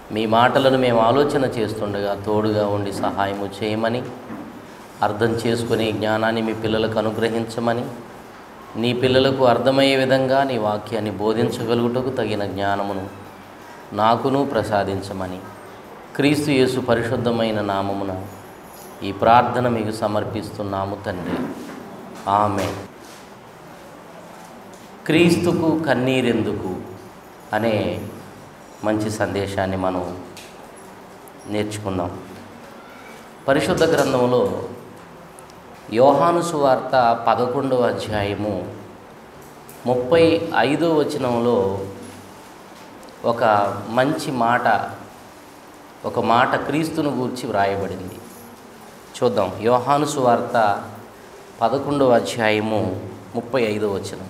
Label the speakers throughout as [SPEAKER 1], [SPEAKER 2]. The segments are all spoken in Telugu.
[SPEAKER 1] మీ మాటలను మేము ఆలోచన చేస్తుండగా తోడుగా ఉండి సహాయము చేయమని అర్థం చేసుకునే జ్ఞానాన్ని మీ పిల్లలకు అనుగ్రహించమని నీ పిల్లలకు అర్థమయ్యే విధంగా నీ వాక్యాన్ని బోధించగలుగుటకు తగిన జ్ఞానమును నాకును ప్రసాదించమని క్రీస్తు యేసు పరిశుద్ధమైన నామమున ఈ ప్రార్థన మీకు సమర్పిస్తున్నాము తండ్రి ఆమె క్రీస్తుకు కన్నీరెందుకు అనే మంచి సందేశాన్ని మనం నేర్చుకుందాం పరిశుద్ధ గ్రంథంలో యోహాను సువార్త పదకొండవ అధ్యాయము ముప్పై ఐదో వచనంలో ఒక మంచి మాట ఒక మాట క్రీస్తును గూర్చి వ్రాయబడింది చూద్దాం యోహాను సువార్త పదకొండవ అధ్యాయము ముప్పై ఐదో వచనం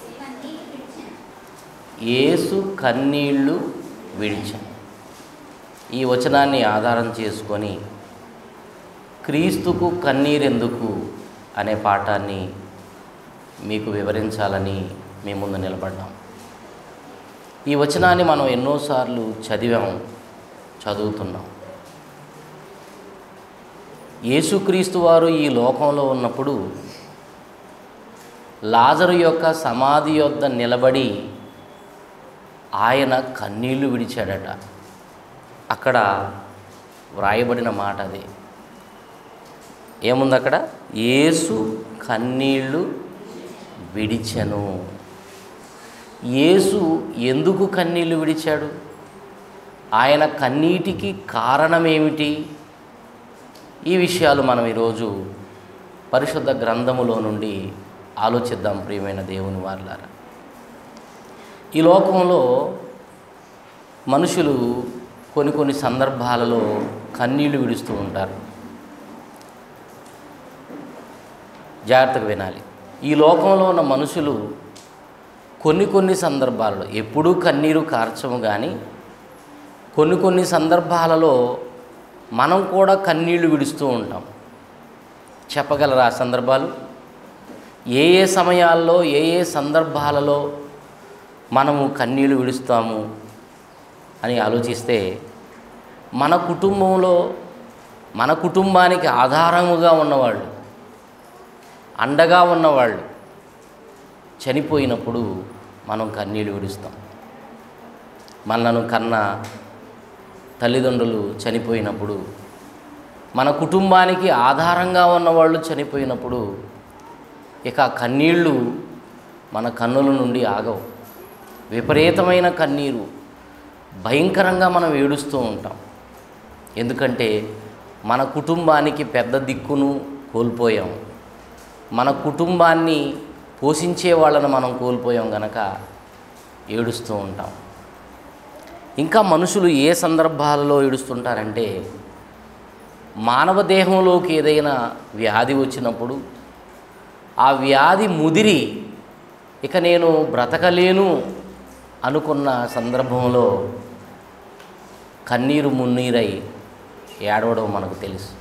[SPEAKER 1] యేసు కన్నీళ్ళు విడిచాను ఈ వచనాన్ని ఆధారం చేసుకొని క్రీస్తుకు కన్నీరెందుకు అనే పాఠాన్ని మీకు వివరించాలని మీ ముందు నిలబడ్డాం ఈ వచనాన్ని మనం ఎన్నోసార్లు చదివాం చదువుతున్నాం యేసుక్రీస్తు వారు ఈ లోకంలో ఉన్నప్పుడు లాజరు యొక్క సమాధి యొద్ద నిలబడి ఆయన కన్నీళ్లు విడిచాడట అక్కడ వ్రాయబడిన మాట అది ఏముంది అక్కడ యేసు కన్నీళ్ళు విడిచెను యేసు ఎందుకు కన్నీళ్లు విడిచాడు ఆయన కన్నీటికి కారణమేమిటి ఈ విషయాలు మనం ఈరోజు పరిశుద్ధ గ్రంథములో నుండి ఆలోచిద్దాం ప్రియమైన దేవుని వారులారా ఈ లోకంలో మనుషులు కొన్ని కొన్ని సందర్భాలలో కన్నీళ్లు విడుస్తూ ఉంటారు జాగ్రత్తగా వినాలి ఈ లోకంలో ఉన్న మనుషులు కొన్ని కొన్ని సందర్భాలలో ఎప్పుడూ కన్నీరు కార్చము కానీ కొన్ని కొన్ని సందర్భాలలో మనం కూడా కన్నీళ్లు విడుస్తూ ఉంటాం చెప్పగలరా ఆ సందర్భాలు ఏ ఏ సమయాల్లో ఏ ఏ సందర్భాలలో మనము కన్నీళ్లు విడుస్తాము అని ఆలోచిస్తే మన కుటుంబంలో మన కుటుంబానికి ఆధారముగా ఉన్నవాళ్ళు అండగా ఉన్నవాళ్ళు చనిపోయినప్పుడు మనం కన్నీళ్ళు విడుస్తాం మనలను కన్న తల్లిదండ్రులు చనిపోయినప్పుడు మన కుటుంబానికి ఆధారంగా ఉన్నవాళ్ళు చనిపోయినప్పుడు ఇక ఆ కన్నీళ్ళు మన కన్నుల నుండి ఆగవు విపరీతమైన కన్నీరు భయంకరంగా మనం ఏడుస్తూ ఉంటాం ఎందుకంటే మన కుటుంబానికి పెద్ద దిక్కును కోల్పోయాం మన కుటుంబాన్ని పోషించే వాళ్ళను మనం కోల్పోయాం గనక ఏడుస్తూ ఉంటాం ఇంకా మనుషులు ఏ సందర్భాలలో ఏడుస్తుంటారంటే మానవ దేహంలోకి ఏదైనా వ్యాధి వచ్చినప్పుడు ఆ వ్యాధి ముదిరి ఇక నేను బ్రతకలేను అనుకున్న సందర్భంలో కన్నీరు మున్నీరై ఏడవడం మనకు తెలుసు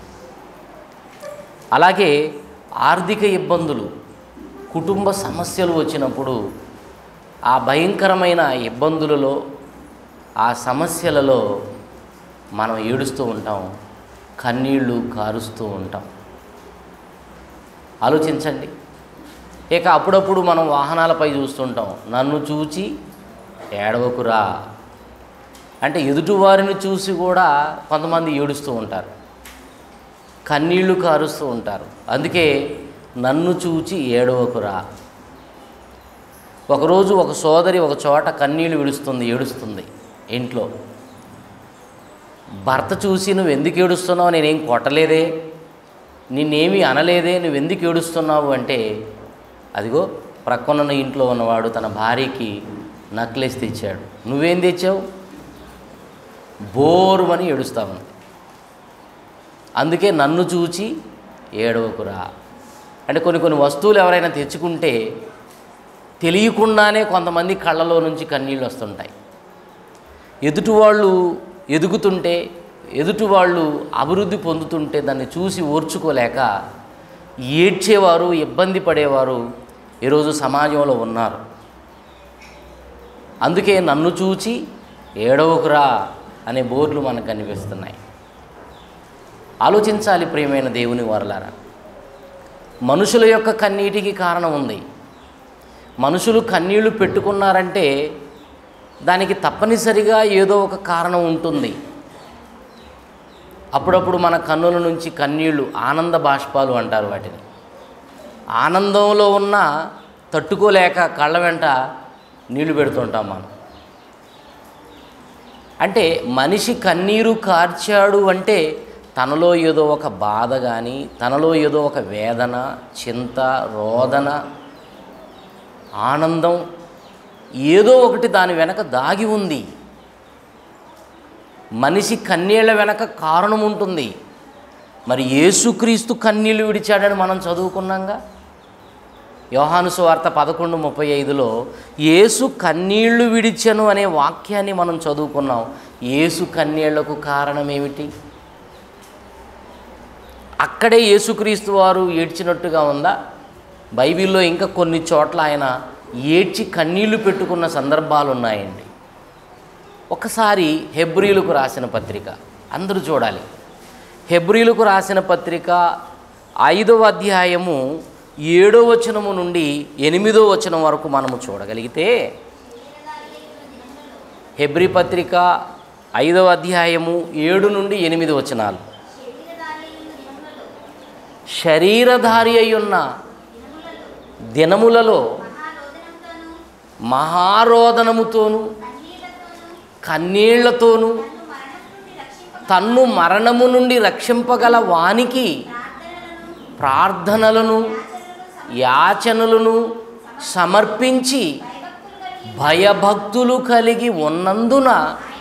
[SPEAKER 1] అలాగే ఆర్థిక ఇబ్బందులు కుటుంబ సమస్యలు వచ్చినప్పుడు ఆ భయంకరమైన ఇబ్బందులలో ఆ సమస్యలలో మనం ఏడుస్తూ ఉంటాం కన్నీళ్లు కారుస్తూ ఉంటాం ఆలోచించండి ఇక అప్పుడప్పుడు మనం వాహనాలపై చూస్తుంటాం నన్ను చూచి ఏడవకురా అంటే ఎదుటివారిని చూసి కూడా కొంతమంది ఏడుస్తూ ఉంటారు కన్నీళ్లు కారుస్తూ ఉంటారు అందుకే నన్ను చూచి ఏడవకురా ఒకరోజు ఒక సోదరి ఒక చోట కన్నీళ్లు విడుస్తుంది ఏడుస్తుంది ఇంట్లో భర్త చూసి నువ్వు ఎందుకు ఏడుస్తున్నావు నేనేం కొట్టలేదే నిన్నేమీ అనలేదే నువ్వు ఎందుకు ఏడుస్తున్నావు అంటే అదిగో ప్రక్కనున్న ఇంట్లో ఉన్నవాడు తన భార్యకి నక్లెస్ తెచ్చాడు నువ్వేం తెచ్చావు బోరుమని ఏడుస్తా ఉంది అందుకే నన్ను చూచి ఏడవకురా అంటే కొన్ని కొన్ని వస్తువులు ఎవరైనా తెచ్చుకుంటే తెలియకుండానే కొంతమంది కళ్ళలో నుంచి కన్నీళ్ళు వస్తుంటాయి ఎదుటి వాళ్ళు ఎదుగుతుంటే ఎదుటి వాళ్ళు అభివృద్ధి పొందుతుంటే దాన్ని చూసి ఓర్చుకోలేక ఏడ్చేవారు ఇబ్బంది పడేవారు ఈరోజు సమాజంలో ఉన్నారు అందుకే నన్ను చూచి ఏడవకురా అనే బోర్డులు మనకు కనిపిస్తున్నాయి ఆలోచించాలి ప్రియమైన దేవుని వరలారా మనుషుల యొక్క కన్నీటికి కారణం ఉంది మనుషులు కన్నీళ్లు పెట్టుకున్నారంటే దానికి తప్పనిసరిగా ఏదో ఒక కారణం ఉంటుంది అప్పుడప్పుడు మన కన్నుల నుంచి కన్నీళ్లు ఆనంద బాష్పాలు అంటారు వాటిని ఆనందంలో ఉన్న తట్టుకోలేక కళ్ళ వెంట నీళ్లు పెడుతుంటాం మనం అంటే మనిషి కన్నీరు కార్చాడు అంటే తనలో ఏదో ఒక బాధ కానీ తనలో ఏదో ఒక వేదన చింత రోదన ఆనందం ఏదో ఒకటి దాని వెనక దాగి ఉంది మనిషి కన్నీళ్ల వెనక కారణం ఉంటుంది మరి యేసుక్రీస్తు కన్నీళ్లు విడిచాడని మనం చదువుకున్నాంగా యోహాను సువార్త పదకొండు ముప్పై ఐదులో యేసు కన్నీళ్లు విడిచెను అనే వాక్యాన్ని మనం చదువుకున్నాం యేసు కన్నీళ్లకు కారణం ఏమిటి అక్కడే యేసుక్రీస్తు వారు ఏడ్చినట్టుగా ఉందా బైబిల్లో ఇంకా కొన్ని చోట్ల ఆయన ఏడ్చి కన్నీళ్లు పెట్టుకున్న సందర్భాలు ఉన్నాయండి ఒకసారి హెబ్రిలకు రాసిన పత్రిక అందరూ చూడాలి హెబ్రిలకు రాసిన పత్రిక ఐదవ అధ్యాయము ఏడో వచనము నుండి ఎనిమిదో వచనం వరకు మనము చూడగలిగితే హెబ్రి పత్రిక ఐదవ అధ్యాయము ఏడు నుండి ఎనిమిది వచనాలు శరీరధారి అయి ఉన్న దినములలో మహారోదనముతోను కన్నీళ్లతోనూ తన్ను మరణము నుండి రక్షింపగల వానికి ప్రార్థనలను యాచనలను సమర్పించి భయభక్తులు కలిగి ఉన్నందున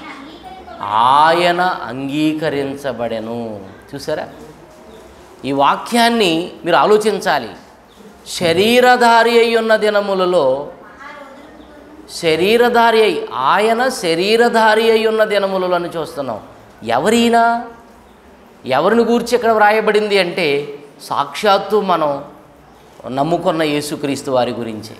[SPEAKER 1] ఆయన అంగీకరించబడెను చూసారా ఈ వాక్యాన్ని మీరు ఆలోచించాలి శరీరధారి అయి ఉన్న దినములలో శరీరధారి అయి ఆయన శరీరధారి అయి ఉన్న దినములలో అని చూస్తున్నాం ఎవరైనా ఎవరిని గూర్చి ఇక్కడ వ్రాయబడింది అంటే సాక్షాత్తు మనం నమ్ముకున్న యేసుక్రీస్తు వారి గురించి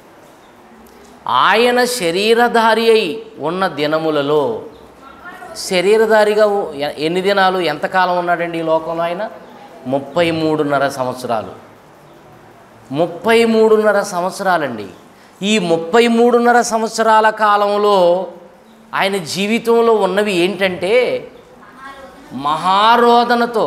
[SPEAKER 1] ఆయన శరీరధారి అయి ఉన్న దినములలో శరీరధారిగా ఉ- ఎ- ఎన్ని దినాలు ఎంతకాలం ఉన్నాడండి ఈ లోకంలో ఆయన ముప్పై మూడున్నర సంవత్సరాలు ముప్పై మూడున్నర సంవత్సరాలండి ఈ ముప్పై మూడున్నర సంవత్సరాల కాలంలో ఆయన జీవితంలో ఉన్నవి ఏంటంటే మహారోదనతో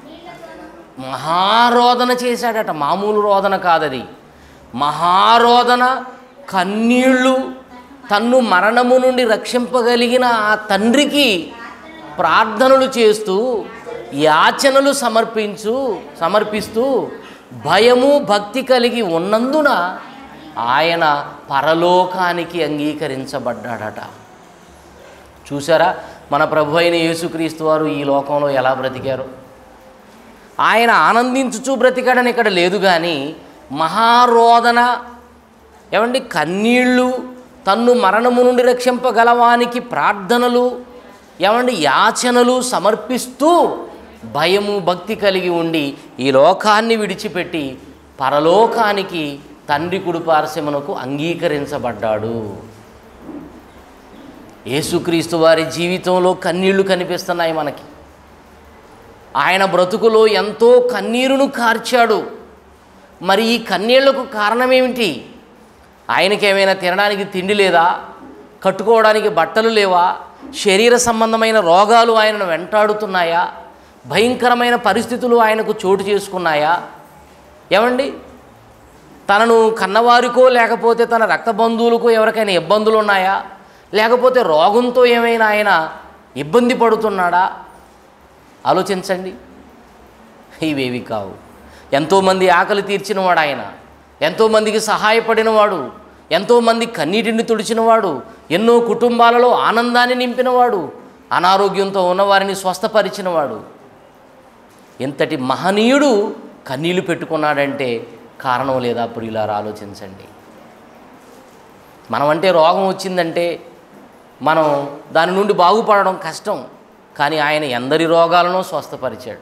[SPEAKER 1] మహారోదన చేశాడట మామూలు రోదన కాదది మహారోదన కన్నీళ్ళు తన్ను మరణము నుండి రక్షింపగలిగిన ఆ తండ్రికి ప్రార్థనలు చేస్తూ యాచనలు సమర్పించు సమర్పిస్తూ భయము భక్తి కలిగి ఉన్నందున ఆయన పరలోకానికి అంగీకరించబడ్డాడట చూసారా మన ప్రభు అయిన యేసుక్రీస్తు వారు ఈ లోకంలో ఎలా బ్రతికారు ఆయన ఆనందించుచూ బ్రతికాడని ఇక్కడ లేదు కానీ మహారోదన ఏమండి కన్నీళ్ళు తన్ను మరణము నుండి రక్షింపగలవానికి ప్రార్థనలు ఏమండి యాచనలు సమర్పిస్తూ భయము భక్తి కలిగి ఉండి ఈ లోకాన్ని విడిచిపెట్టి పరలోకానికి తండ్రి కుడిపార్శ్వమునకు అంగీకరించబడ్డాడు యేసుక్రీస్తు వారి జీవితంలో కన్నీళ్లు కనిపిస్తున్నాయి మనకి ఆయన బ్రతుకులో ఎంతో కన్నీరును కార్చాడు మరి ఈ కన్నీళ్లకు కారణమేమిటి ఆయనకేమైనా తినడానికి తిండి లేదా కట్టుకోవడానికి బట్టలు లేవా శరీర సంబంధమైన రోగాలు ఆయనను వెంటాడుతున్నాయా భయంకరమైన పరిస్థితులు ఆయనకు చోటు చేసుకున్నాయా ఏమండి తనను కన్నవారికో లేకపోతే తన రక్త బంధువులకో ఎవరికైనా ఇబ్బందులు ఉన్నాయా లేకపోతే రోగంతో ఏమైనా ఆయన ఇబ్బంది పడుతున్నాడా ఆలోచించండి ఇవేవి కావు ఎంతోమంది ఆకలి తీర్చినవాడు ఆయన ఎంతోమందికి సహాయపడినవాడు ఎంతోమంది కన్నీటిని తుడిచినవాడు ఎన్నో కుటుంబాలలో ఆనందాన్ని నింపినవాడు అనారోగ్యంతో ఉన్నవారిని స్వస్థపరిచినవాడు ఇంతటి మహనీయుడు కన్నీళ్లు పెట్టుకున్నాడంటే కారణం లేదా ప్రియులారా ఆలోచించండి మనం అంటే రోగం వచ్చిందంటే మనం దాని నుండి బాగుపడడం కష్టం కానీ ఆయన ఎందరి రోగాలను స్వస్థపరిచాడు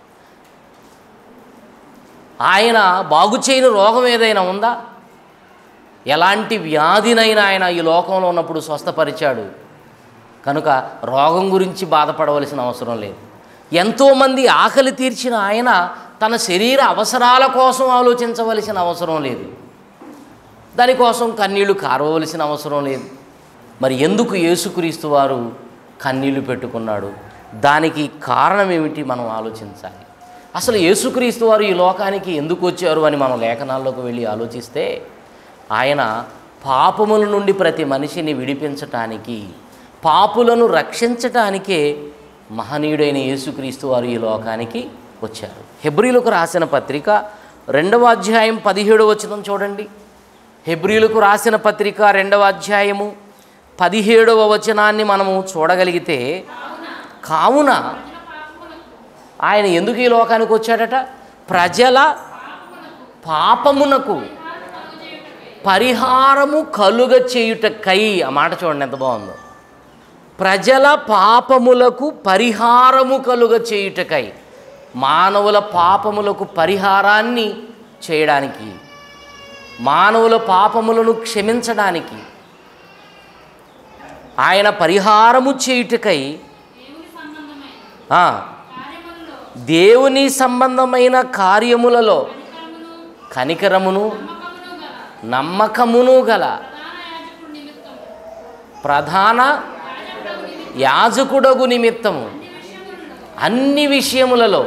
[SPEAKER 1] ఆయన బాగు చేయని రోగం ఏదైనా ఉందా ఎలాంటి వ్యాధినైనా ఆయన ఈ లోకంలో ఉన్నప్పుడు స్వస్థపరిచాడు కనుక రోగం గురించి బాధపడవలసిన అవసరం లేదు ఎంతోమంది ఆకలి తీర్చిన ఆయన తన శరీర అవసరాల కోసం ఆలోచించవలసిన అవసరం లేదు దానికోసం కన్నీళ్లు కారవలసిన అవసరం లేదు మరి ఎందుకు యేసుక్రీస్తు వారు కన్నీళ్లు పెట్టుకున్నాడు దానికి కారణం ఏమిటి మనం ఆలోచించాలి అసలు యేసుక్రీస్తు వారు ఈ లోకానికి ఎందుకు వచ్చారు అని మనం లేఖనాల్లోకి వెళ్ళి ఆలోచిస్తే ఆయన పాపముల నుండి ప్రతి మనిషిని విడిపించటానికి పాపులను రక్షించటానికే మహనీయుడైన యేసుక్రీస్తు వారు ఈ లోకానికి వచ్చారు హెబ్రిలకు రాసిన పత్రిక రెండవ అధ్యాయం పదిహేడు వచనం చూడండి హెబ్రిలకు రాసిన పత్రిక రెండవ అధ్యాయము పదిహేడవ వచనాన్ని మనము చూడగలిగితే కావున ఆయన ఎందుకు ఈ లోకానికి వచ్చాడట ప్రజల పాపమునకు పరిహారము కలుగ చేయుటకై ఆ మాట చూడండి ఎంత బాగుందో ప్రజల పాపములకు పరిహారము కలుగ చేయుటకై మానవుల పాపములకు పరిహారాన్ని చేయడానికి మానవుల పాపములను క్షమించడానికి ఆయన పరిహారము చేయుటకై ఆ, దేవుని సంబంధమైన కార్యములలో కనికరమును నమ్మకమును గల ప్రధాన యాజకుడగు నిమిత్తము అన్ని విషయములలో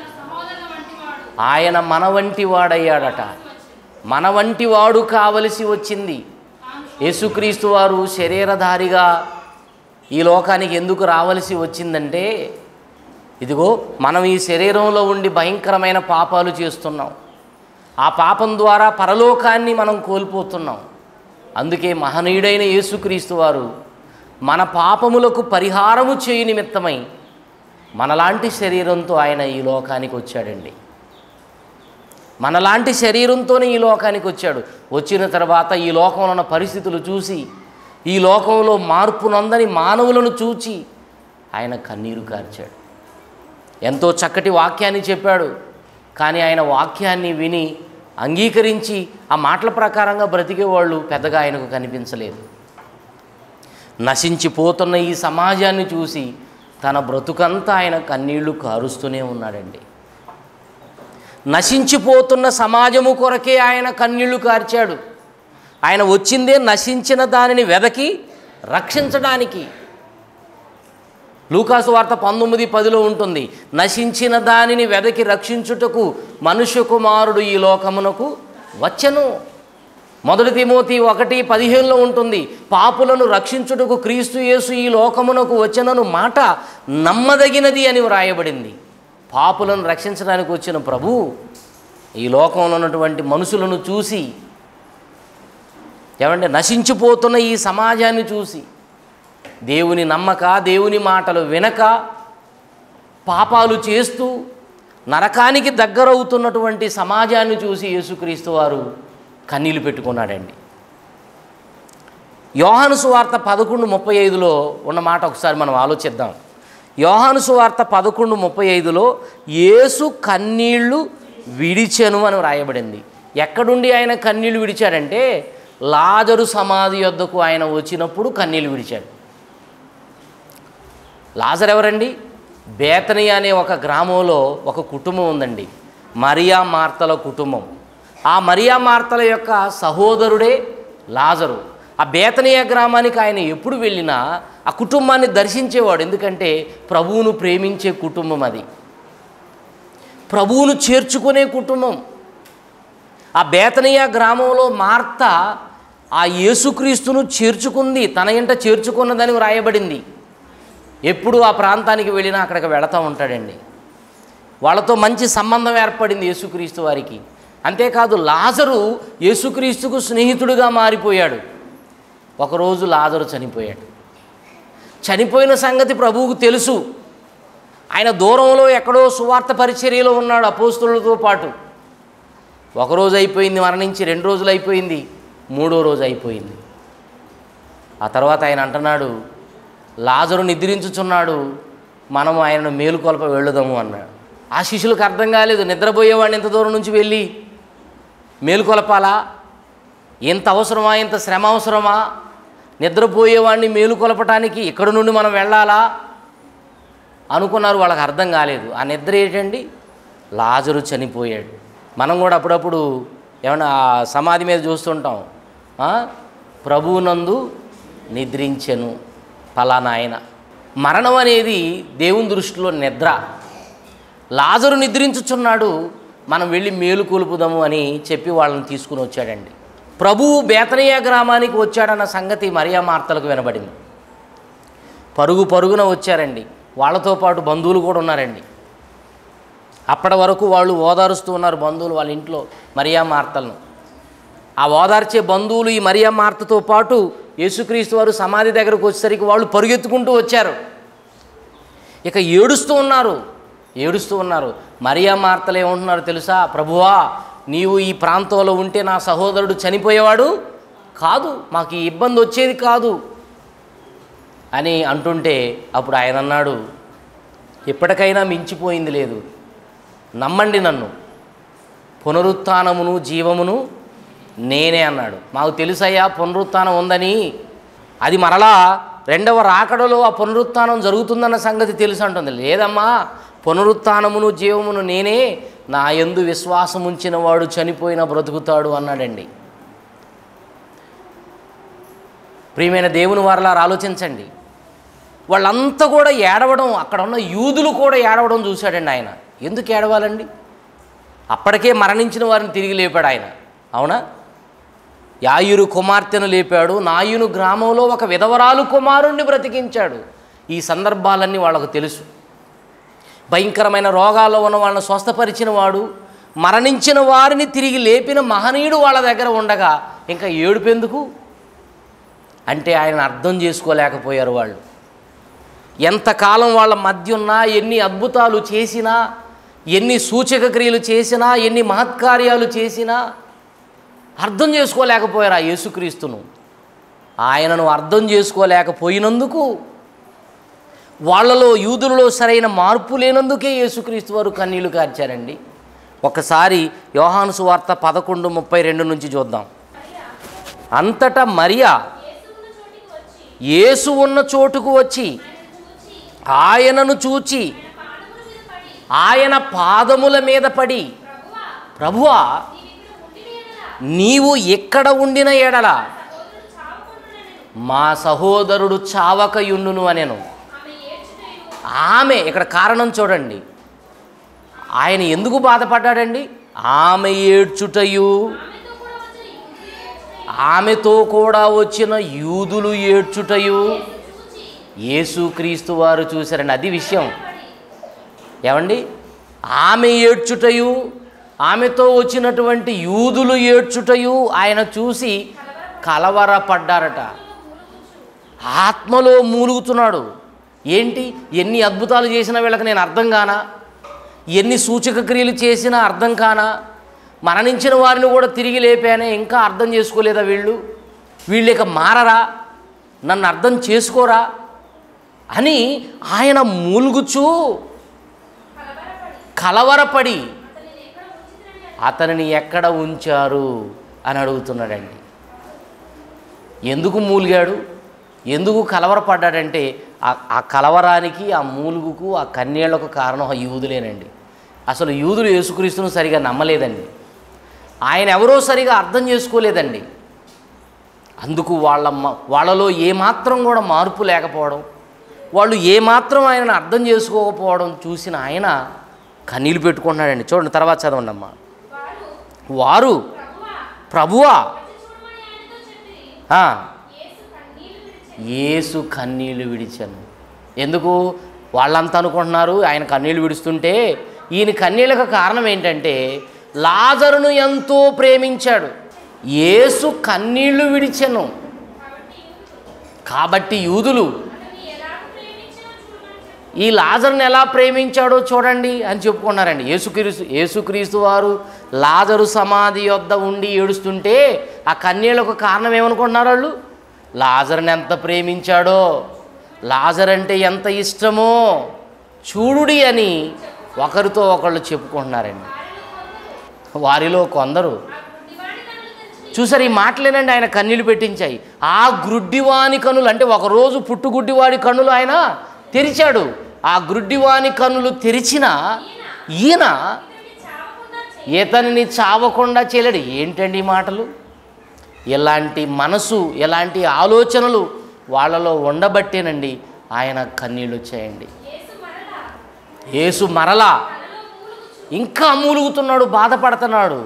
[SPEAKER 1] ఆయన మన వంటి వాడయ్యాడట మన వంటి వాడు కావలసి వచ్చింది యేసుక్రీస్తు వారు శరీరధారిగా ఈ లోకానికి ఎందుకు రావలసి వచ్చిందంటే ఇదిగో మనం ఈ శరీరంలో ఉండి భయంకరమైన పాపాలు చేస్తున్నాం ఆ పాపం ద్వారా పరలోకాన్ని మనం కోల్పోతున్నాం అందుకే మహనీయుడైన యేసుక్రీస్తు వారు మన పాపములకు పరిహారము చేయి నిమిత్తమై మనలాంటి శరీరంతో ఆయన ఈ లోకానికి వచ్చాడండి మనలాంటి శరీరంతోనే ఈ లోకానికి వచ్చాడు వచ్చిన తర్వాత ఈ లోకంలో ఉన్న పరిస్థితులు చూసి ఈ లోకంలో మార్పు నొందని మానవులను చూచి ఆయన కన్నీరు కార్చాడు ఎంతో చక్కటి వాక్యాన్ని చెప్పాడు కానీ ఆయన వాక్యాన్ని విని అంగీకరించి ఆ మాటల ప్రకారంగా బ్రతికే వాళ్ళు పెద్దగా ఆయనకు కనిపించలేదు నశించిపోతున్న ఈ సమాజాన్ని చూసి తన బ్రతుకంతా ఆయన కన్నీళ్లు కారుస్తూనే ఉన్నాడండి నశించిపోతున్న సమాజము కొరకే ఆయన కన్నీళ్లు కార్చాడు ఆయన వచ్చిందే నశించిన దానిని వెదకి రక్షించడానికి లూకాసు వార్త పంతొమ్మిది పదిలో ఉంటుంది నశించిన దానిని వెదకి రక్షించుటకు మనుష్య కుమారుడు ఈ లోకమునకు వచ్చెను మొదటి తిమోతి ఒకటి పదిహేనులో ఉంటుంది పాపులను రక్షించుటకు క్రీస్తు యేసు ఈ లోకమునకు వచ్చనను మాట నమ్మదగినది అని వ్రాయబడింది పాపులను రక్షించడానికి వచ్చిన ప్రభు ఈ లోకంలో ఉన్నటువంటి మనుషులను చూసి ఏమంటే నశించిపోతున్న ఈ సమాజాన్ని చూసి దేవుని నమ్మక దేవుని మాటలు వినక పాపాలు చేస్తూ నరకానికి దగ్గరవుతున్నటువంటి సమాజాన్ని చూసి యేసుక్రీస్తు వారు కన్నీళ్ళు పెట్టుకున్నాడండి యోహాను సువార్త పదకొండు ముప్పై ఐదులో ఉన్న మాట ఒకసారి మనం ఆలోచిద్దాం యోహాను సువార్త పదకొండు ముప్పై ఐదులో యేసు కన్నీళ్లు విడిచెను అని వ్రాయబడింది ఎక్కడుండి ఆయన కన్నీళ్లు విడిచాడంటే లాజరు సమాధి యొద్దకు ఆయన వచ్చినప్పుడు కన్నీళ్లు విడిచాడు లాజర్ ఎవరండి బేతని అనే ఒక గ్రామంలో ఒక కుటుంబం ఉందండి మరియా మార్తల కుటుంబం ఆ మరియా మార్తల యొక్క సహోదరుడే లాజరు ఆ బేతనీయ గ్రామానికి ఆయన ఎప్పుడు వెళ్ళినా ఆ కుటుంబాన్ని దర్శించేవాడు ఎందుకంటే ప్రభువును ప్రేమించే కుటుంబం అది ప్రభువును చేర్చుకునే కుటుంబం ఆ బేతనీయ గ్రామంలో మార్త ఆ యేసుక్రీస్తును చేర్చుకుంది తన ఇంట చేర్చుకున్నదని వ్రాయబడింది ఎప్పుడు ఆ ప్రాంతానికి వెళ్ళినా అక్కడికి వెళతా ఉంటాడండి వాళ్ళతో మంచి సంబంధం ఏర్పడింది యేసుక్రీస్తు వారికి అంతేకాదు లాజరు యేసుక్రీస్తుకు స్నేహితుడిగా మారిపోయాడు ఒకరోజు లాజరు చనిపోయాడు చనిపోయిన సంగతి ప్రభువుకు తెలుసు ఆయన దూరంలో ఎక్కడో సువార్త పరిచర్యలో ఉన్నాడు అపోస్తులతో పాటు ఒకరోజు అయిపోయింది మరణించి రెండు రోజులు అయిపోయింది మూడో రోజు అయిపోయింది ఆ తర్వాత ఆయన అంటున్నాడు లాజరు నిద్రించుచున్నాడు మనం ఆయనను మేలుకొల్ప వెళ్ళుదాము అన్నాడు ఆ శిష్యులకు అర్థం కాలేదు నిద్రపోయేవాడిని ఇంత దూరం నుంచి వెళ్ళి మేలుకొలపాలా ఇంత అవసరమా ఇంత శ్రమ అవసరమా నిద్రపోయేవాడిని మేలుకొలపటానికి ఇక్కడ నుండి మనం వెళ్ళాలా అనుకున్నారు వాళ్ళకి అర్థం కాలేదు ఆ నిద్ర ఏంటండి లాజరు చనిపోయాడు మనం కూడా అప్పుడప్పుడు ఏమన్నా ఆ సమాధి మీద చూస్తుంటాం ఆ? ప్రభువునందు నిద్రించెను పలానా ఆయన మరణం అనేది దేవుని దృష్టిలో నిద్ర లాజరు నిద్రించుచున్నాడు మనం వెళ్ళి మేలు కొలుపుదాము అని చెప్పి వాళ్ళని తీసుకుని వచ్చాడండి ప్రభువు బేతనీయ గ్రామానికి వచ్చాడన్న సంగతి మరియా మార్తలకు వినబడింది పరుగు పరుగున వచ్చారండి వాళ్ళతో పాటు బంధువులు కూడా ఉన్నారండి అప్పటి వరకు వాళ్ళు ఓదారుస్తూ ఉన్నారు బంధువులు వాళ్ళ ఇంట్లో మరియా మార్తలను ఆ ఓదార్చే బంధువులు ఈ మరియా మార్తతో పాటు యేసుక్రీస్తు వారు సమాధి దగ్గరకు వచ్చేసరికి వాళ్ళు పరుగెత్తుకుంటూ వచ్చారు ఇక ఏడుస్తూ ఉన్నారు ఏడుస్తూ ఉన్నారు మరియా మార్తలు ఏమంటున్నారు తెలుసా ప్రభువా నీవు ఈ ప్రాంతంలో ఉంటే నా సహోదరుడు చనిపోయేవాడు కాదు మాకు ఈ ఇబ్బంది వచ్చేది కాదు అని అంటుంటే అప్పుడు ఆయన అన్నాడు ఎప్పటికైనా మించిపోయింది లేదు నమ్మండి నన్ను పునరుత్నమును జీవమును నేనే అన్నాడు మాకు తెలుసయ్యా పునరుత్నం ఉందని అది మరలా రెండవ రాకడలో ఆ పునరుత్నం జరుగుతుందన్న సంగతి తెలుసు అంటుంది లేదమ్మా పునరుత్నమును జీవమును నేనే నా యందు విశ్వాసం ఉంచిన వాడు చనిపోయిన బ్రతుకుతాడు అన్నాడండి ప్రియమైన దేవుని వారిలా ఆలోచించండి వాళ్ళంతా కూడా ఏడవడం అక్కడ ఉన్న యూదులు కూడా ఏడవడం చూశాడండి ఆయన ఎందుకు ఏడవాలండి అప్పటికే మరణించిన వారిని తిరిగి లేపాడు ఆయన అవునా యాయురు కుమార్తెను లేపాడు నాయును గ్రామంలో ఒక విధవరాలు కుమారుణ్ణి బ్రతికించాడు ఈ సందర్భాలన్నీ వాళ్ళకు తెలుసు భయంకరమైన రోగాల్లో ఉన్న వాళ్ళని స్వస్థపరిచిన వాడు మరణించిన వారిని తిరిగి లేపిన మహనీయుడు వాళ్ళ దగ్గర ఉండగా ఇంకా ఏడుపెందుకు అంటే ఆయన అర్థం చేసుకోలేకపోయారు వాళ్ళు ఎంతకాలం వాళ్ళ మధ్య ఉన్నా ఎన్ని అద్భుతాలు చేసినా ఎన్ని సూచక క్రియలు చేసినా ఎన్ని మహత్కార్యాలు చేసినా అర్థం చేసుకోలేకపోయారు ఆ యేసుక్రీస్తును ఆయనను అర్థం చేసుకోలేకపోయినందుకు వాళ్ళలో యూదులలో సరైన మార్పు లేనందుకే యేసుక్రీస్తు వారు కన్నీళ్లు కార్చారండి ఒకసారి యోహాను సువార్త పదకొండు ముప్పై రెండు నుంచి చూద్దాం అంతటా మరియా యేసు ఉన్న చోటుకు వచ్చి ఆయనను చూచి ఆయన పాదముల మీద పడి ప్రభువా నీవు ఎక్కడ ఉండిన ఎడల మా సహోదరుడు చావకయుండును అనేను ఆమె ఇక్కడ కారణం చూడండి ఆయన ఎందుకు బాధపడ్డాడండి ఆమె ఏడ్చుటయు ఆమెతో కూడా వచ్చిన యూదులు ఏడ్చుటయు యేసుక్రీస్తు వారు చూశారండి అది విషయం ఏమండి ఆమె ఏడ్చుటయు ఆమెతో వచ్చినటువంటి యూదులు ఏడ్చుటయు ఆయన చూసి కలవరపడ్డారట ఆత్మలో మూలుగుతున్నాడు ఏంటి ఎన్ని అద్భుతాలు చేసినా వీళ్ళకి నేను అర్థం కానా ఎన్ని సూచక క్రియలు చేసినా అర్థం కానా మరణించిన వారిని కూడా తిరిగి లేపానే ఇంకా అర్థం చేసుకోలేదా వీళ్ళు వీళ్ళు ఇక మారరా నన్ను అర్థం చేసుకోరా అని ఆయన మూలుగుచూ కలవరపడి అతనిని ఎక్కడ ఉంచారు అని అడుగుతున్నాడండి ఎందుకు మూలిగాడు ఎందుకు కలవరపడ్డాడంటే ఆ- ఆ కలవరానికి ఆ మూలుగుకు ఆ కన్నీళ్లకు కారణం ఆ యూదులేనండి అసలు యూదులు యేసుక్రీస్తును సరిగా నమ్మలేదండి ఆయన ఎవరో సరిగా అర్థం చేసుకోలేదండి అందుకు వాళ్ళ మ- వాళ్ళలో ఏమాత్రం కూడా మార్పు లేకపోవడం వాళ్ళు ఏమాత్రం ఆయనను అర్థం చేసుకోకపోవడం చూసిన ఆయన కన్నీళ్ళు పెట్టుకుంటున్నాడండి చూడండి తర్వాత చదవండి అమ్మా వారు ప్రభువా ఆ, యేసు కన్నీళ్లు విడిచాను ఎందుకు వాళ్ళంతా అనుకుంటున్నారు ఆయన కన్నీళ్లు విడుస్తుంటే ఈయన కన్నీళ్ళకు కారణం ఏంటంటే లాజరును ఎంతో ప్రేమించాడు యేసు కన్నీళ్లు విడిచెను కాబట్టి యూదులు ఈ లాజర్ని ఎలా ప్రేమించాడో చూడండి అని చెప్పుకున్నారండి యేసుక్రీస్తు యేసుక్రీస్తు వారు లాజరు సమాధి యొద్ద ఉండి ఏడుస్తుంటే ఆ కన్నీళ్ళకు కారణం ఏమనుకుంటున్నారు వాళ్ళు లాజర్ని ఎంత ప్రేమించాడో లాజర్ అంటే ఎంత ఇష్టమో చూడుడి అని ఒకరితో ఒకళ్ళు చెప్పుకుంటున్నారండి వారిలో కొందరు చూసారు ఈ మాటలేనండి ఆయన కన్నీళ్ళు పెట్టించాయి ఆ గ్రుడ్డివాని కన్నులు అంటే ఒకరోజు పుట్టుగుడ్డివాడి కన్నులు ఆయన తెరిచాడు ఆ గ్రుడ్డివాని కన్నులు తెరిచిన ఈయన ఇతనిని చావకుండా చేయలేడు ఏంటండి ఈ మాటలు ఎలాంటి మనసు ఎలాంటి ఆలోచనలు వాళ్ళలో ఉండబట్టేనండి ఆయన కన్నీళ్ళు వచ్చాయండి యేసు మరలా ఇంకా మూలుగుతున్నాడు బాధపడుతున్నాడు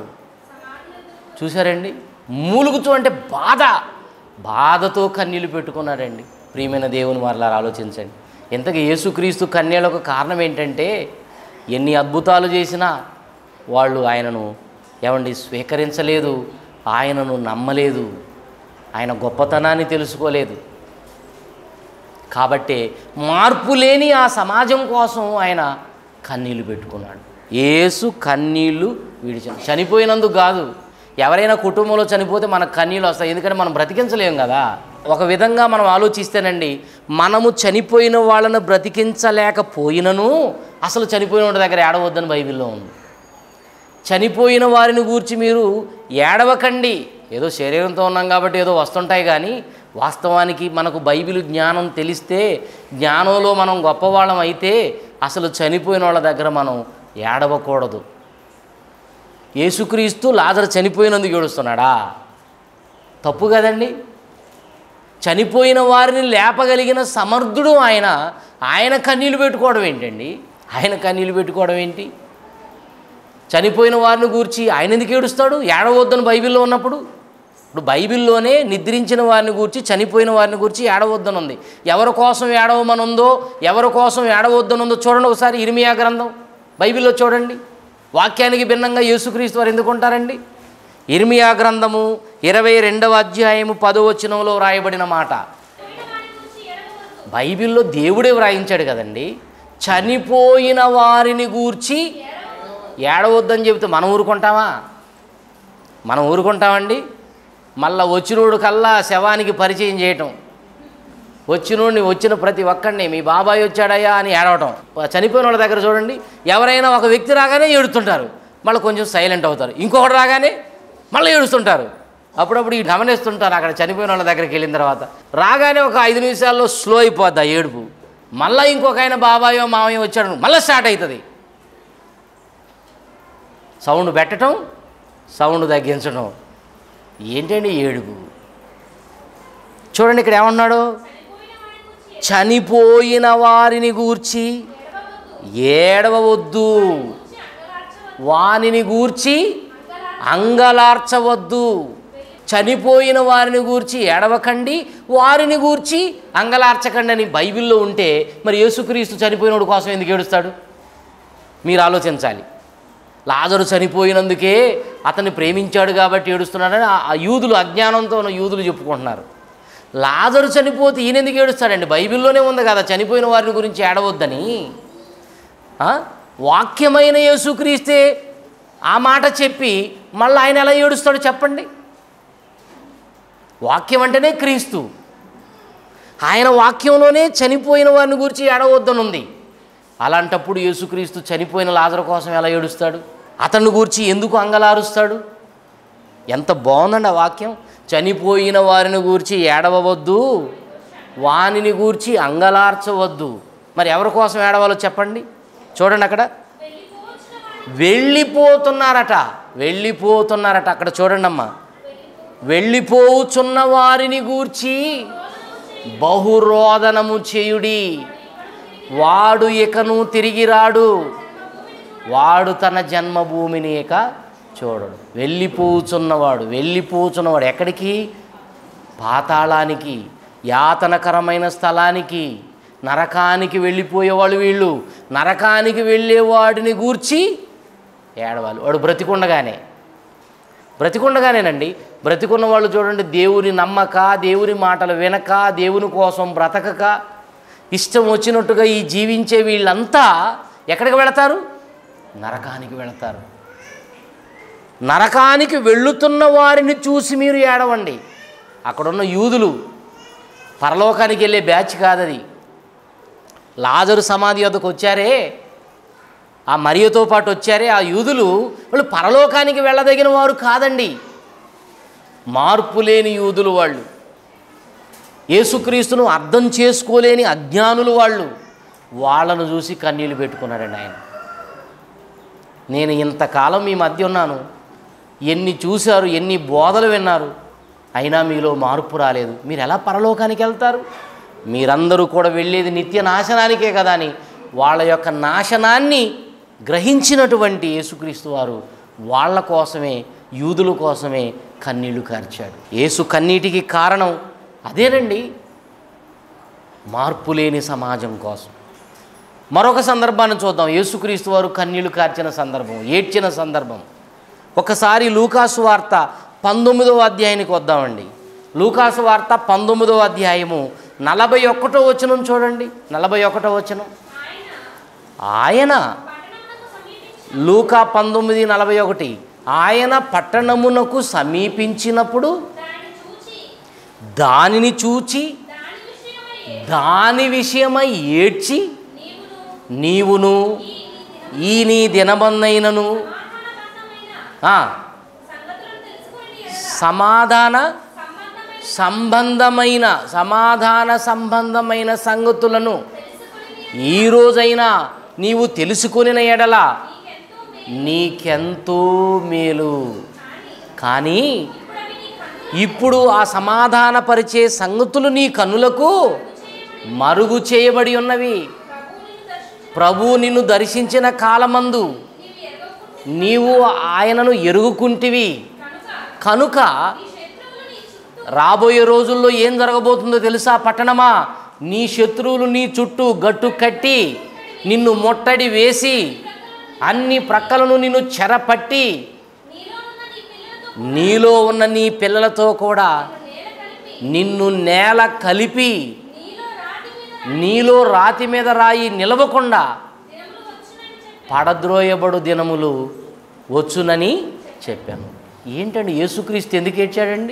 [SPEAKER 1] చూసారండి మూలుగుతూ అంటే బాధ బాధతో కన్నీళ్ళు పెట్టుకున్నాడండి ప్రియమైన దేవుని మరలా ఆలోచించండి ఇంతకు యేసుక్రీస్తు కన్నీళ్ళకు కారణం ఏంటంటే ఎన్ని అద్భుతాలు చేసినా వాళ్ళు ఆయనను ఏమండి స్వీకరించలేదు ఆయనను నమ్మలేదు ఆయన గొప్పతనాన్ని తెలుసుకోలేదు కాబట్టే మార్పు లేని ఆ సమాజం కోసం ఆయన కన్నీళ్లు పెట్టుకున్నాడు యేసు కన్నీళ్లు విడిచిన చనిపోయినందుకు కాదు ఎవరైనా కుటుంబంలో చనిపోతే మనకు కన్నీళ్ళు వస్తాయి ఎందుకంటే మనం బ్రతికించలేం కదా ఒక విధంగా మనం ఆలోచిస్తేనండి మనము చనిపోయిన వాళ్ళను బ్రతికించలేకపోయినను అసలు చనిపోయిన వాళ్ళ దగ్గర ఏడవద్దని బైబిల్లో ఉంది చనిపోయిన వారిని గూర్చి మీరు ఏడవకండి ఏదో శరీరంతో ఉన్నాం కాబట్టి ఏదో వస్తుంటాయి కానీ వాస్తవానికి మనకు బైబిల్ జ్ఞానం తెలిస్తే జ్ఞానంలో మనం గొప్పవాళ్ళం అయితే అసలు చనిపోయిన వాళ్ళ దగ్గర మనం ఏడవకూడదు యేసుక్రీస్తు లాజరు చనిపోయినందుకు ఏడుస్తున్నాడా తప్పు కదండి చనిపోయిన వారిని లేపగలిగిన సమర్థుడు ఆయన ఆయన కన్నీళ్ళు పెట్టుకోవడం ఏంటండి ఆయన కన్నీళ్ళు పెట్టుకోవడం ఏంటి చనిపోయిన వారిని గూర్చి ఆయన ఎందుకు ఏడుస్తాడు ఏడవద్దని బైబిల్లో ఉన్నప్పుడు ఇప్పుడు బైబిల్లోనే నిద్రించిన వారిని గూర్చి చనిపోయిన వారిని గూర్చి ఏడవద్దని ఉంది ఎవరి కోసం ఏడవమనుందో ఎవరి కోసం ఏడవద్దనుందో చూడండి ఒకసారి ఇర్మియా గ్రంథం బైబిల్లో చూడండి వాక్యానికి భిన్నంగా యేసుక్రీస్తు వారు ఎందుకు ఉంటారండి ఇర్మియా గ్రంథము ఇరవై రెండవ అధ్యాయము పదో వచనంలో వ్రాయబడిన మాట బైబిల్లో దేవుడే వ్రాయించాడు కదండి చనిపోయిన వారిని గూర్చి ఏడవద్దని చెబితే మనం ఊరుకుంటామా మనం ఊరుకుంటామండి మళ్ళా వచ్చినోడు కల్లా శవానికి పరిచయం చేయటం వచ్చినోడిని వచ్చిన ప్రతి ఒక్కడిని మీ బాబాయ్ వచ్చాడయ్యా అని ఏడవటం చనిపోయిన వాళ్ళ దగ్గర చూడండి ఎవరైనా ఒక వ్యక్తి రాగానే ఏడుస్తుంటారు మళ్ళీ కొంచెం సైలెంట్ అవుతారు ఇంకొకటి రాగానే మళ్ళీ ఏడుస్తుంటారు అప్పుడప్పుడు ఈ గమనిస్తుంటారు అక్కడ చనిపోయిన వాళ్ళ దగ్గరికి వెళ్ళిన తర్వాత రాగానే ఒక ఐదు నిమిషాల్లో స్లో అయిపోద్ది ఆ ఏడుపు మళ్ళీ ఇంకొక ఆయన బాబాయో మామయ్య వచ్చాడు మళ్ళీ స్టార్ట్ అవుతుంది సౌండ్ పెట్టడం సౌండ్ తగ్గించడం ఏంటండి ఈ ఏడుపు చూడండి ఇక్కడ ఏమన్నాడు చనిపోయిన వారిని గూర్చి ఏడవవద్దు వానిని గూర్చి అంగలార్చవద్దు చనిపోయిన వారిని గూర్చి ఏడవకండి వారిని గూర్చి అంగలార్చకండి అని బైబిల్లో ఉంటే మరి యేసుక్రీస్తు చనిపోయినోడు కోసం ఎందుకు ఏడుస్తాడు మీరు ఆలోచించాలి లాజరు చనిపోయినందుకే అతన్ని ప్రేమించాడు కాబట్టి ఏడుస్తున్నాడని ఆ- ఆ యూదులు అజ్ఞానంతో ఉన్న యూదులు చెప్పుకుంటున్నారు లాజరు చనిపోతే ఈయన ఎందుకు ఏడుస్తాడండి బైబిల్లోనే ఉంది కదా చనిపోయిన వారిని గురించి ఏడవద్దని ఆ? వాక్యమైన యేసుక్రీస్తే ఆ మాట చెప్పి మళ్ళీ ఆయన ఎలా ఏడుస్తాడో చెప్పండి వాక్యం అంటేనే క్రీస్తు ఆయన వాక్యంలోనే చనిపోయిన వారిని గురించి ఏడవద్దని ఉంది అలాంటప్పుడు యేసుక్రీస్తు చనిపోయిన లాజరు కోసం ఎలా ఏడుస్తాడు అతన్ని గూర్చి ఎందుకు అంగలారుస్తాడు ఎంత బాగుందండి ఆ వాక్యం చనిపోయిన వారిని గూర్చి ఏడవవద్దు వానిని గూర్చి అంగలార్చవద్దు మరి ఎవరి కోసం ఏడవాలో చెప్పండి చూడండి అక్కడ వెళ్ళిపోతున్నారట వెళ్ళిపోతున్నారట అక్కడ చూడండి అమ్మా వెళ్ళిపోచున్న వారిని గూర్చి బహురోదనము చేయుడి వాడు ఇకను తిరిగి రాడు వాడు తన జన్మభూమిని ఇక చూడడు వెళ్ళిపోచున్నవాడు వెళ్ళిపోచున్నవాడు ఎక్కడికి పాతాళానికి యాతనకరమైన స్థలానికి నరకానికి వెళ్ళిపోయేవాళ్ళు వీళ్ళు నరకానికి వెళ్ళేవాడిని గూర్చి ఏడవాలి వాడు బ్రతికుండగానే బ్రతికుండగానేనండి బ్రతికున్న వాళ్ళు చూడండి దేవుని నమ్మక దేవుని మాటలు వినక దేవుని కోసం బ్రతకక ఇష్టం వచ్చినట్టుగా ఈ జీవించే వీళ్ళంతా ఎక్కడికి వెళతారు నరకానికి వెళతారు నరకానికి వెళ్ళుతున్న వారిని చూసి మీరు ఏడవండి అక్కడున్న యూదులు పరలోకానికి వెళ్ళే బ్యాచ్ కాదది లాజరు సమాధి వద్దకు వచ్చారే ఆ మరియతో పాటు వచ్చారే ఆ యూదులు వాళ్ళు పరలోకానికి వెళ్ళదగిన వారు కాదండి మార్పు లేని యూదులు వాళ్ళు యేసుక్రీస్తును అర్థం చేసుకోలేని అజ్ఞానులు వాళ్ళు వాళ్ళను చూసి కన్నీళ్ళు పెట్టుకున్నాడండి ఆయన నేను ఇంతకాలం మీ మధ్య ఉన్నాను ఎన్ని చూశారు ఎన్ని బోధలు విన్నారు అయినా మీలో మార్పు రాలేదు మీరు ఎలా పరలోకానికి వెళ్తారు మీరందరూ కూడా వెళ్ళేది నిత్య నాశనానికే కదా అని వాళ్ళ యొక్క నాశనాన్ని గ్రహించినటువంటి యేసుక్రీస్తు వారు వాళ్ళ కోసమే యూదుల కోసమే కన్నీళ్లు కార్చాడు యేసు కన్నీటికి కారణం అదేనండి మార్పు లేని సమాజం కోసం మరొక సందర్భాన్ని చూద్దాం యేసుక్రీస్తు వారు కన్నీళ్లు కార్చిన సందర్భం ఏడ్చిన సందర్భం ఒకసారి లూకాసు వార్త పంతొమ్మిదవ అధ్యాయానికి వద్దామండి లూకాసు వార్త పంతొమ్మిదవ అధ్యాయము నలభై ఒకటో వచనం చూడండి నలభై ఒకటో వచనం ఆయన లూకా పంతొమ్మిది నలభై ఒకటి ఆయన పట్టణమునకు సమీపించినప్పుడు దానిని చూచి దాని విషయమై ఏడ్చి నీవును ఈ నీ దినబందైనను ఆ, సమాధాన సంబంధమైన సమాధాన సంబంధమైన సంగతులను ఈ రోజైనా నీవు తెలుసుకొనిన ఎడల నీకెంతో మేలు కానీ ఇప్పుడు ఆ సమాధానపరిచే సంగతులు నీ కన్నులకు మరుగు చేయబడి ఉన్నవి ప్రభు నిన్ను దర్శించిన కాలమందు నీవు ఆయనను ఎరుగుకుంటివి కనుక రాబోయే రోజుల్లో ఏం జరగబోతుందో తెలుసా పట్టణమా నీ శత్రువులు నీ చుట్టూ గట్టు కట్టి నిన్ను ముట్టడి వేసి అన్ని ప్రక్కలను నిన్ను చెరపట్టి నీలో ఉన్న నీ పిల్లలతో కూడా నిన్ను నేల కలిపి నీలో రాతి మీద రాయి నిలవకుండా పడద్రోయబడు దినములు వచ్చునని చెప్పాను ఏంటండి యేసుక్రీస్తు ఎందుకు ఏడ్చాడండి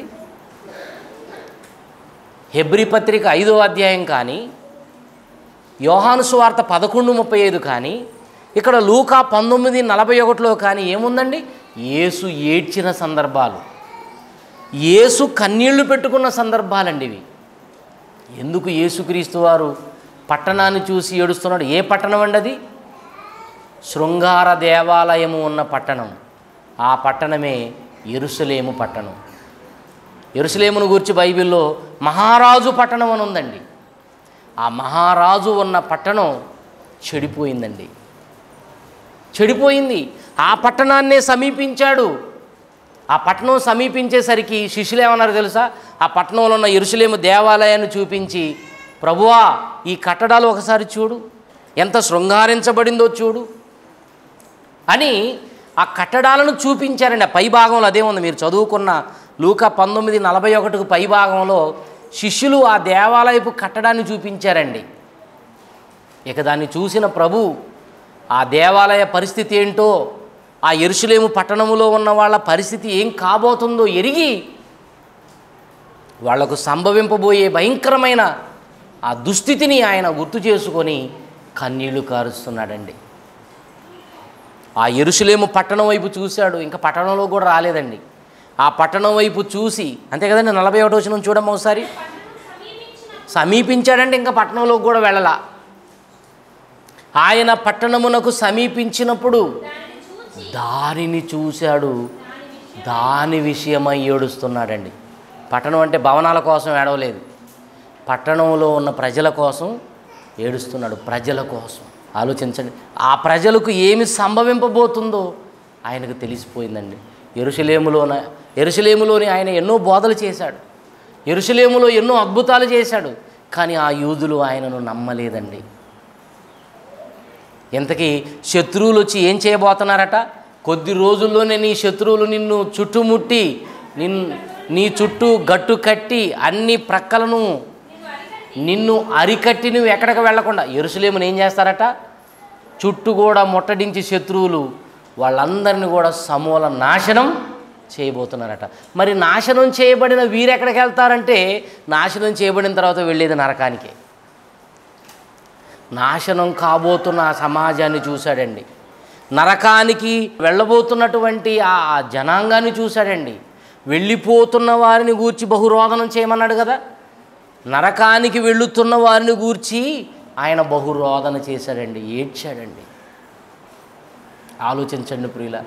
[SPEAKER 1] హెబ్రి పత్రిక ఐదో అధ్యాయం కానీ యోహాను సువార్త పదకొండు ముప్పై ఐదు కానీ ఇక్కడ లూకా పంతొమ్మిది నలభై ఒకటిలో కానీ ఏముందండి యేసు ఏడ్చిన సందర్భాలు యేసు కన్నీళ్లు పెట్టుకున్న సందర్భాలండి ఇవి ఎందుకు యేసుక్రీస్తు వారు పట్టణాన్ని చూసి ఏడుస్తున్నాడు ఏ పట్టణం అండి అది శృంగార దేవాలయము ఉన్న పట్టణం ఆ పట్టణమే ఎరుసలేము పట్టణం ఎరుసలేమును గురించి బైబిల్లో మహారాజు పట్టణం అని ఉందండి ఆ మహారాజు ఉన్న పట్టణం చెడిపోయిందండి చెడిపోయింది ఆ పట్టణాన్నే సమీపించాడు ఆ పట్టణం సమీపించేసరికి శిష్యులు ఏమన్నారు తెలుసా ఆ పట్టణంలో ఉన్న ఎరుసలేము దేవాలయాన్ని చూపించి ప్రభువా ఈ కట్టడాలు ఒకసారి చూడు ఎంత శృంగారించబడిందో చూడు అని ఆ కట్టడాలను చూపించారండి ఆ పై భాగంలో అదే ఉంది మీరు చదువుకున్న లూక పంతొమ్మిది నలభై ఒకటికి పై భాగంలో శిష్యులు ఆ దేవాలయపు కట్టడాన్ని చూపించారండి ఇక దాన్ని చూసిన ప్రభు ఆ దేవాలయ పరిస్థితి ఏంటో ఆ ఎరుసలేము పట్టణములో ఉన్న వాళ్ళ పరిస్థితి ఏం కాబోతుందో ఎరిగి వాళ్లకు సంభవింపబోయే భయంకరమైన ఆ దుస్థితిని ఆయన గుర్తు చేసుకొని కన్నీళ్లు కారుస్తున్నాడండి ఆ ఎరుసలేము పట్టణం వైపు చూశాడు ఇంకా పట్టణంలో కూడా రాలేదండి ఆ పట్టణం వైపు చూసి అంతే కదండి నలభై ఒకటి వచ్చిన చూడమ్మ ఒకసారి సమీపించాడంటే ఇంకా పట్టణంలోకి కూడా వెళ్ళలా ఆయన పట్టణమునకు సమీపించినప్పుడు దానిని చూశాడు దాని విషయమై ఏడుస్తున్నాడండి పట్టణం అంటే భవనాల కోసం ఏడవలేదు పట్టణంలో ఉన్న ప్రజల కోసం ఏడుస్తున్నాడు ప్రజల కోసం ఆలోచించండి ఆ ప్రజలకు ఏమి సంభవింపబోతుందో ఆయనకు తెలిసిపోయిందండి ఎరుసలేములోన ఎరుసలేములోని ఆయన ఎన్నో బోధలు చేశాడు ఎరుసలేములో ఎన్నో అద్భుతాలు చేశాడు కానీ ఆ యూదులు ఆయనను నమ్మలేదండి ఇంతకీ శత్రువులు వచ్చి ఏం చేయబోతున్నారట కొద్ది రోజుల్లోనే నీ శత్రువులు నిన్ను చుట్టుముట్టి నిన్ నీ చుట్టూ గట్టు కట్టి అన్ని ప్రక్కలను నిన్ను అరికట్టి నువ్వు ఎక్కడికి వెళ్లకుండా ఎరుసలేముని ఏం చేస్తారట చుట్టూ కూడా ముట్టడించి శత్రువులు వాళ్ళందరినీ కూడా సమూల నాశనం చేయబోతున్నారట మరి నాశనం చేయబడిన వీరు ఎక్కడికి వెళ్తారంటే నాశనం చేయబడిన తర్వాత వెళ్ళేది నరకానికే నాశనం కాబోతున్న ఆ సమాజాన్ని చూశాడండి నరకానికి వెళ్ళబోతున్నటువంటి ఆ జనాంగాన్ని చూశాడండి వెళ్ళిపోతున్న వారిని గూర్చి బహురోదనం చేయమన్నాడు కదా నరకానికి వెళ్ళుతున్న వారిని గూర్చి ఆయన బహురోదన చేశాడండి ఏడ్చాడండి ఆలోచించండి ప్రియుల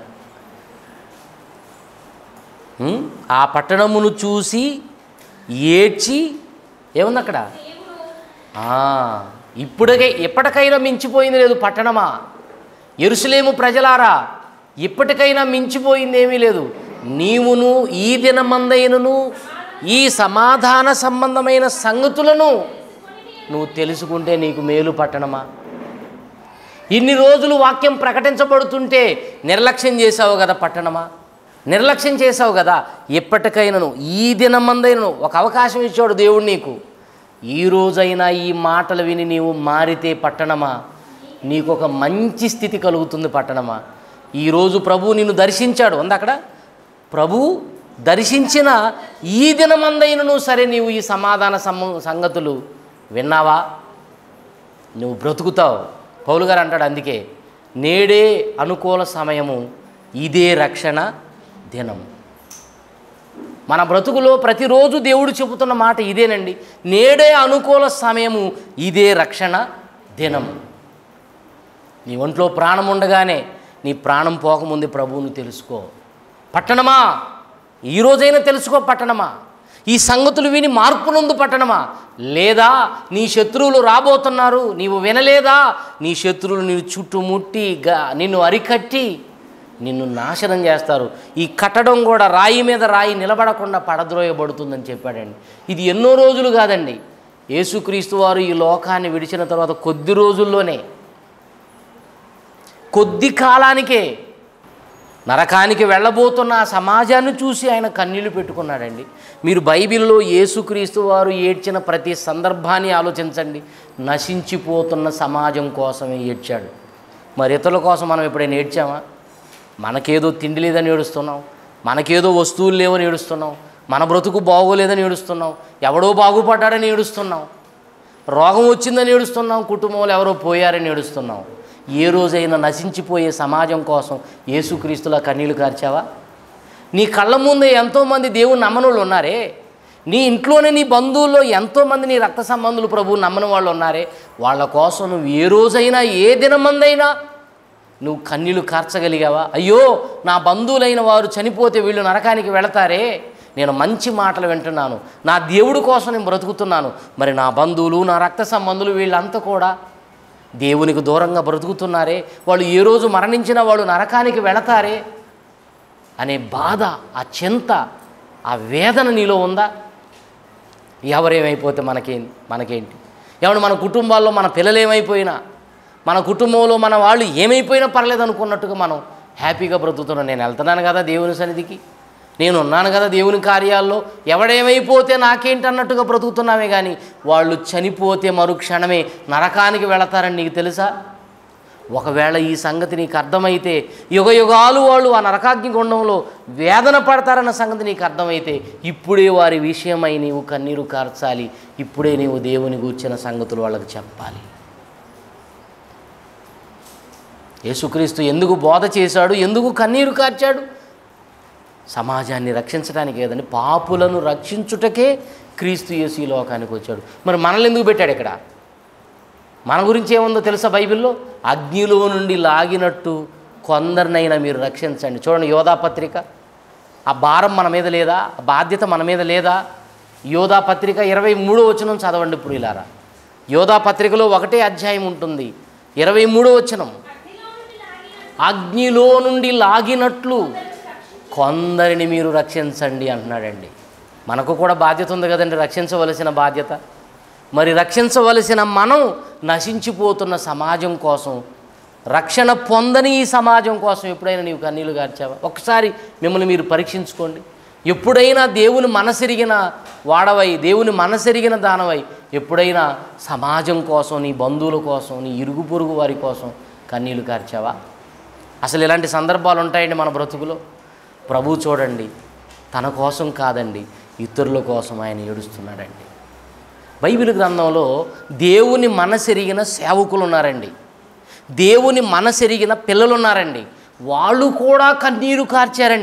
[SPEAKER 1] ఉం? ఆ పట్టణమును చూసి ఏడ్చి ఏముంది అక్కడ ఆ, ఇప్పుడే ఎప్పటికైనా మించిపోయింది లేదు పట్టణమా ఎరుసలేము ప్రజలారా ఇప్పటికైనా మించిపోయింది ఏమీ లేదు నీవును ఈ దినమందైనను ఈ సమాధాన సంబంధమైన సంగతులను నువ్వు తెలుసుకుంటే నీకు మేలు పట్టణమా ఇన్ని రోజులు వాక్యం ప్రకటించబడుతుంటే నిర్లక్ష్యం చేసావు కదా పట్టణమా నిర్లక్ష్యం చేసావు కదా ఎప్పటికైనాను ఈ దినమందైనను ఒక అవకాశం ఇచ్చాడు దేవుడు నీకు ఈ రోజైనా ఈ మాటలు విని నీవు మారితే పట్టణమా నీకు ఒక మంచి స్థితి కలుగుతుంది పట్టణమా ఈరోజు ప్రభు నిన్ను దర్శించాడు ఉంది అక్కడ ప్రభు దర్శించిన ఈ దినమందైనను సరే నీవు ఈ సమాధాన సమ సంగతులు విన్నావా నువ్వు బ్రతుకుతావు పౌలు గారు అంటాడు అందుకే నేడే అనుకూల సమయము ఇదే రక్షణ దినం మన బ్రతుకులో ప్రతిరోజు దేవుడు చెబుతున్న మాట ఇదేనండి నేడే అనుకూల సమయము ఇదే రక్షణ దినం నీ ఒంట్లో ప్రాణం ఉండగానే నీ ప్రాణం పోకముందే ప్రభువును తెలుసుకో పట్టణమా ఈ రోజైనా తెలుసుకో పట్టణమా ఈ సంగతులు విని మార్పు నొందు పట్టణమా లేదా నీ శత్రువులు రాబోతున్నారు నీవు వినలేదా నీ శత్రువులు నిన్ను చుట్టుముట్టి గా నిన్ను అరికట్టి నిన్ను నాశనం చేస్తారు ఈ కట్టడం కూడా రాయి మీద రాయి నిలబడకుండా పడద్రోయబడుతుందని చెప్పాడండి ఇది ఎన్నో రోజులు కాదండి యేసుక్రీస్తు వారు ఈ లోకాన్ని విడిచిన తర్వాత కొద్ది రోజుల్లోనే కొద్ది కాలానికే నరకానికి వెళ్ళబోతున్న ఆ సమాజాన్ని చూసి ఆయన కన్నీళ్లు పెట్టుకున్నాడండి మీరు బైబిల్లో యేసుక్రీస్తు వారు ఏడ్చిన ప్రతి సందర్భాన్ని ఆలోచించండి నశించిపోతున్న సమాజం కోసమే ఏడ్చాడు మరి ఇతరుల కోసం మనం ఎప్పుడైనా ఏడ్చామా మనకేదో తిండి లేదని ఏడుస్తున్నాం మనకేదో వస్తువులు లేవని ఏడుస్తున్నాం మన బ్రతుకు బాగోలేదని ఏడుస్తున్నాం ఎవడో బాగుపడ్డాడని ఏడుస్తున్నాం రోగం వచ్చిందని ఏడుస్తున్నాం కుటుంబంలో ఎవరో పోయారని ఏడుస్తున్నాం ఏ రోజైనా నశించిపోయే సమాజం కోసం యేసుక్రీస్తులా కన్నీళ్లు కార్చావా నీ కళ్ళ ముందే ఎంతోమంది దేవుని నమ్మనులు ఉన్నారే నీ ఇంట్లోనే నీ బంధువుల్లో ఎంతోమంది నీ రక్త సంబంధులు ప్రభువు నమ్మని వాళ్ళు ఉన్నారే వాళ్ళ కోసం నువ్వు ఏ రోజైనా ఏ దినమందైనా నువ్వు కన్నీళ్లు కార్చగలిగావా అయ్యో నా బంధువులైన వారు చనిపోతే వీళ్ళు నరకానికి వెళతారే నేను మంచి మాటలు వింటున్నాను నా దేవుడి కోసం నేను బ్రతుకుతున్నాను మరి నా బంధువులు నా రక్త సంబంధులు వీళ్ళంతా కూడా దేవునికి దూరంగా బ్రతుకుతున్నారే వాళ్ళు ఏ రోజు మరణించిన వాళ్ళు నరకానికి వెళతారే అనే బాధ ఆ చింత ఆ వేదన నీలో ఉందా ఎవరేమైపోతే మనకేం మనకేంటి ఏమన్నా మన కుటుంబాల్లో మన పిల్లలు ఏమైపోయినా మన కుటుంబంలో మన వాళ్ళు ఏమైపోయినా పర్లేదు అనుకున్నట్టుగా మనం హ్యాపీగా బ్రతుకుతున్నాం నేను వెళ్తున్నాను కదా దేవుని సన్నిధికి నేను ఉన్నాను కదా దేవుని కార్యాల్లో ఎవడేమైపోతే నాకేంటి అన్నట్టుగా బ్రతుకుతున్నామే కానీ వాళ్ళు చనిపోతే మరుక్షణమే నరకానికి వెళతారని నీకు తెలుసా ఒకవేళ ఈ సంగతి నీకు అర్థమైతే యుగ యుగాలు వాళ్ళు ఆ నరకాగ్ని గుండంలో వేదన పడతారన్న సంగతి నీకు అర్థమైతే ఇప్పుడే వారి విషయమై నీవు కన్నీరు కార్చాలి ఇప్పుడే నీవు దేవుని గూర్చిన సంగతులు వాళ్ళకి చెప్పాలి యేసుక్రీస్తు ఎందుకు బోధ చేశాడు ఎందుకు కన్నీరు కార్చాడు సమాజాన్ని రక్షించడానికి ఏదని పాపులను రక్షించుటకే క్రీస్తు యేసు ఈ లోకానికి వచ్చాడు మరి మనల్ని ఎందుకు పెట్టాడు ఇక్కడ మన గురించి ఏముందో తెలుసా బైబిల్లో అగ్నిలో నుండి లాగినట్టు కొందరినైనా మీరు రక్షించండి చూడండి యోధా పత్రిక ఆ భారం మన మీద లేదా ఆ బాధ్యత మన మీద లేదా యోధా పత్రిక ఇరవై మూడో వచనం చదవండి ఇప్పుడు ఇలారా యోధా పత్రికలో ఒకటే అధ్యాయం ఉంటుంది ఇరవై మూడో వచనం అగ్నిలో నుండి లాగినట్లు కొందరిని మీరు రక్షించండి అంటున్నాడండి మనకు కూడా బాధ్యత ఉంది కదండి రక్షించవలసిన బాధ్యత మరి రక్షించవలసిన మనం నశించిపోతున్న సమాజం కోసం రక్షణ పొందని ఈ సమాజం కోసం ఎప్పుడైనా నీవు కన్నీళ్లు గార్చావా ఒకసారి మిమ్మల్ని మీరు పరీక్షించుకోండి ఎప్పుడైనా దేవుని మనసెరిగిన వాడవై దేవుని మనసెరిగిన దానవై ఎప్పుడైనా సమాజం కోసం నీ బంధువుల కోసం నీ ఇరుగు పొరుగు వారి కోసం కన్నీళ్లు కార్చావా అసలు ఇలాంటి సందర్భాలు ఉంటాయండి మన బ్రతుకులో ప్రభు చూడండి తన కోసం కాదండి ఇతరుల కోసం ఆయన ఏడుస్తున్నాడండి బైబిల్ గ్రంథంలో దేవుని మనసెరిగిన సేవకులు ఉన్నారండి దేవుని మనసెరిగిన పిల్లలు ఉన్నారండి వాళ్ళు కూడా కన్నీరు కార్చారండి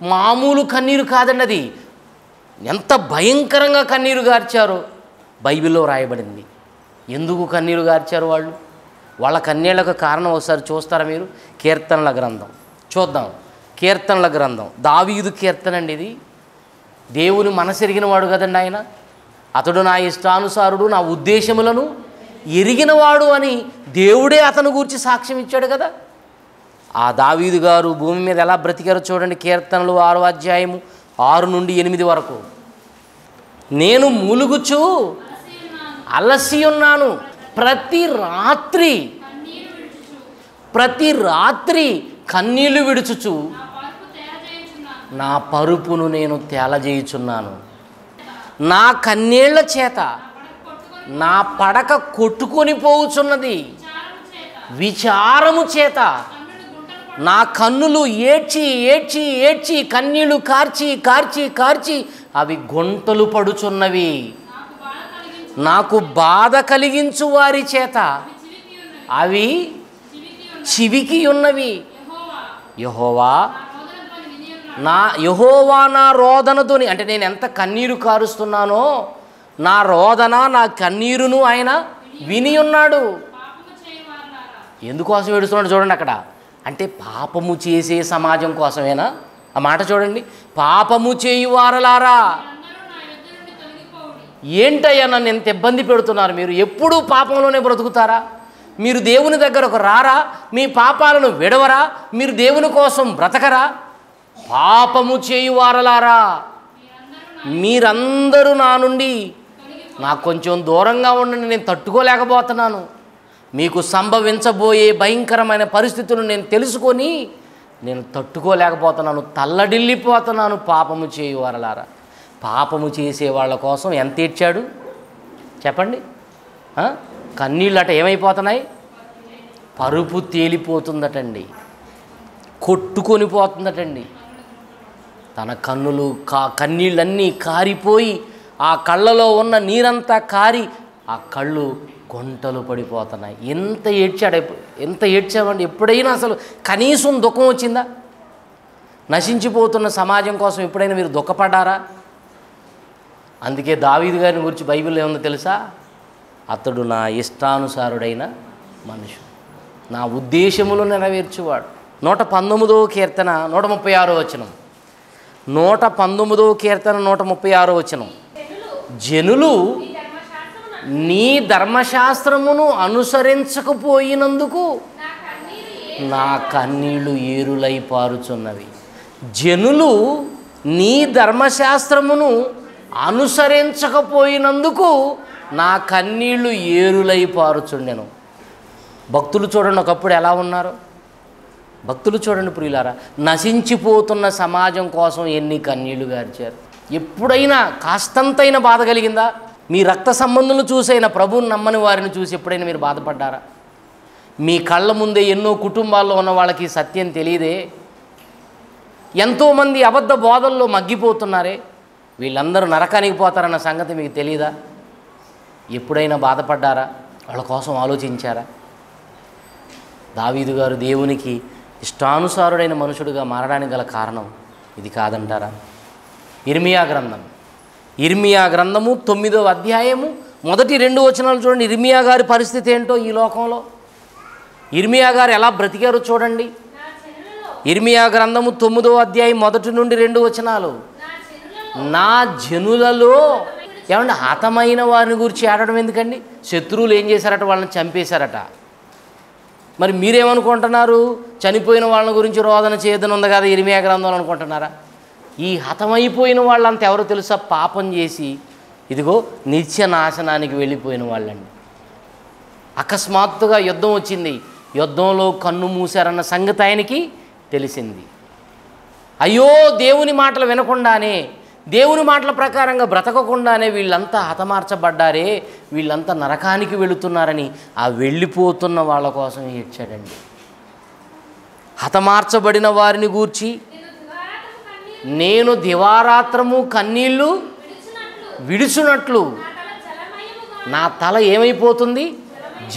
[SPEAKER 1] మామూలు కన్నీరు కాదండి అది ఎంత భయంకరంగా కన్నీరు గార్చారో బైబిల్లో రాయబడింది ఎందుకు కన్నీరు గార్చారు వాళ్ళు వాళ్ళ కన్నీళ్లకు కారణం ఒకసారి చూస్తారా మీరు కీర్తనల గ్రంథం చూద్దాం కీర్తనల గ్రంథం దావీదు కీర్తన అండి ఇది దేవుని మనసెరిగిన వాడు కదండి ఆయన అతడు నా ఇష్టానుసారుడు నా ఉద్దేశములను ఎరిగినవాడు అని దేవుడే అతను గూర్చి సాక్ష్యం ఇచ్చాడు కదా ఆ దావీదు గారు భూమి మీద ఎలా బ్రతికారో చూడండి కీర్తనలు ఆరో అధ్యాయము ఆరు నుండి ఎనిమిది వరకు నేను మూలుగుచు అలసి ఉన్నాను ప్రతి రాత్రి ప్రతి రాత్రి కన్నీళ్లు విడుచుచు నా పరుపును నేను తేలజేయుచున్నాను నా కన్నీళ్ల చేత నా పడక కొట్టుకొని పోవుచున్నది విచారము చేత నా కన్నులు ఏడ్చి ఏడ్చి ఏడ్చి కన్నీళ్లు కార్చి కార్చి కార్చి అవి గుంటలు పడుచున్నవి నాకు బాధ కలిగించు వారి చేత అవి చివికి ఉన్నవి యహోవా నా యహోవా నా రోదనతోని అంటే నేను ఎంత కన్నీరు కారుస్తున్నానో నా రోదన నా కన్నీరును ఆయన విని ఉన్నాడు ఎందుకోసం ఏడుస్తున్నాడు చూడండి అక్కడ అంటే పాపము చేసే సమాజం కోసమేనా ఆ మాట చూడండి పాపము చేయువారలారా ఏంటయ్యా నన్ను ఎంత ఇబ్బంది పెడుతున్నారు మీరు ఎప్పుడూ పాపంలోనే బ్రతుకుతారా మీరు దేవుని దగ్గరకు రారా మీ పాపాలను విడవరా మీరు దేవుని కోసం బ్రతకరా పాపము చేయువారలారా మీరందరూ నా నుండి నాకు కొంచెం దూరంగా ఉండండి నేను తట్టుకోలేకపోతున్నాను మీకు సంభవించబోయే భయంకరమైన పరిస్థితులను నేను తెలుసుకొని నేను తట్టుకోలేకపోతున్నాను తల్లడిల్లిపోతున్నాను పాపము చేయువారలారా పాపము చేసే వాళ్ళ కోసం ఎంత ఏడ్చాడు చెప్పండి ఆ? కన్నీళ్ళట ఏమైపోతున్నాయి పరుపు తేలిపోతుందటండి కొట్టుకొని పోతుందటండి తన కన్నులు కా కన్నీళ్ళన్నీ కారిపోయి ఆ కళ్ళలో ఉన్న నీరంతా కారి ఆ కళ్ళు గుంటలు పడిపోతున్నాయి ఎంత ఏడ్చాడు ఎప్పు- ఎంత ఏడ్చామండి ఎప్పుడైనా అసలు కనీసం దుఃఖం వచ్చిందా నశించిపోతున్న సమాజం కోసం ఎప్పుడైనా మీరు దుఃఖపడ్డారా అందుకే దావీదు గారిని గురించి బైబిల్లో ఏముందో తెలుసా అతడు నా ఇష్టానుసారుడైన మనుషుడు నా ఉద్దేశములు నెరవేర్చువాడు నూట పంతొమ్మిదో కీర్తన నూట ముప్పై ఆరో వచనం నూట పంతొమ్మిదో కీర్తన నూట ముప్పై ఆరో వచనం జనులు నీ ధర్మశాస్త్రమును అనుసరించకపోయినందుకు నా కన్నీళ్లు ఏరులై పారుచున్నవి జనులు నీ ధర్మశాస్త్రమును అనుసరించకపోయినందుకు నా కన్నీళ్లు ఏరులై పారుచుండెను భక్తులు చూడండి ఒకప్పుడు ఎలా ఉన్నారు భక్తులు చూడండి ప్రియులారా నశించిపోతున్న సమాజం కోసం ఎన్ని కన్నీళ్లు గార్చారు ఎప్పుడైనా కాస్తంతైన బాధ కలిగిందా మీ రక్త సంబంధులను చూసైన ప్రభువుని నమ్మని వారిని చూసి ఎప్పుడైనా మీరు బాధపడ్డారా మీ కళ్ళ ముందే ఎన్నో కుటుంబాల్లో ఉన్న వాళ్ళకి సత్యం తెలియదే ఎంతోమంది అబద్ధ బోధల్లో మగ్గిపోతున్నారే వీళ్ళందరూ నరకానికి పోతారన్న సంగతి మీకు తెలియదా ఎప్పుడైనా బాధపడ్డారా వాళ్ళ కోసం ఆలోచించారా దావీదు గారు దేవునికి ఇష్టానుసారుడైన మనుషుడిగా మారడానికి గల కారణం ఇది కాదంటారా ఇర్మియా గ్రంథం ఇర్మియా గ్రంథము తొమ్మిదవ అధ్యాయము మొదటి రెండు వచనాలు చూడండి ఇర్మియా గారి పరిస్థితి ఏంటో ఈ లోకంలో ఇర్మియా గారు ఎలా బ్రతికారో చూడండి ఇర్మియా గ్రంథము తొమ్మిదవ అధ్యాయం మొదటి నుండి రెండు వచనాలు నా జనులలో ఏమంటే హతమైన వారిని గురించి ఆడడం ఎందుకండి శత్రువులు ఏం చేశారట వాళ్ళని చంపేశారట మరి మీరేమనుకుంటున్నారు చనిపోయిన వాళ్ళ గురించి రోదన చేయదని ఉంది కదా ఇరిమియా గ్రంథంలో అనుకుంటున్నారా ఈ హతమైపోయిన వాళ్ళంతా ఎవరో తెలుసా పాపం చేసి ఇదిగో నిత్య నాశనానికి వెళ్ళిపోయిన వాళ్ళండి అకస్మాత్తుగా యుద్ధం వచ్చింది యుద్ధంలో కన్ను మూశారన్న సంగతి ఆయనకి తెలిసింది అయ్యో దేవుని మాటలు వినకుండానే దేవుని మాటల ప్రకారంగా బ్రతకకుండానే వీళ్ళంతా హతమార్చబడ్డారే వీళ్ళంతా నరకానికి వెళుతున్నారని ఆ వెళ్ళిపోతున్న వాళ్ళ కోసం ఏడ్చాడండి హతమార్చబడిన వారిని గూర్చి నేను దివారాత్రము కన్నీళ్ళు విడుచునట్లు నా తల ఏమైపోతుంది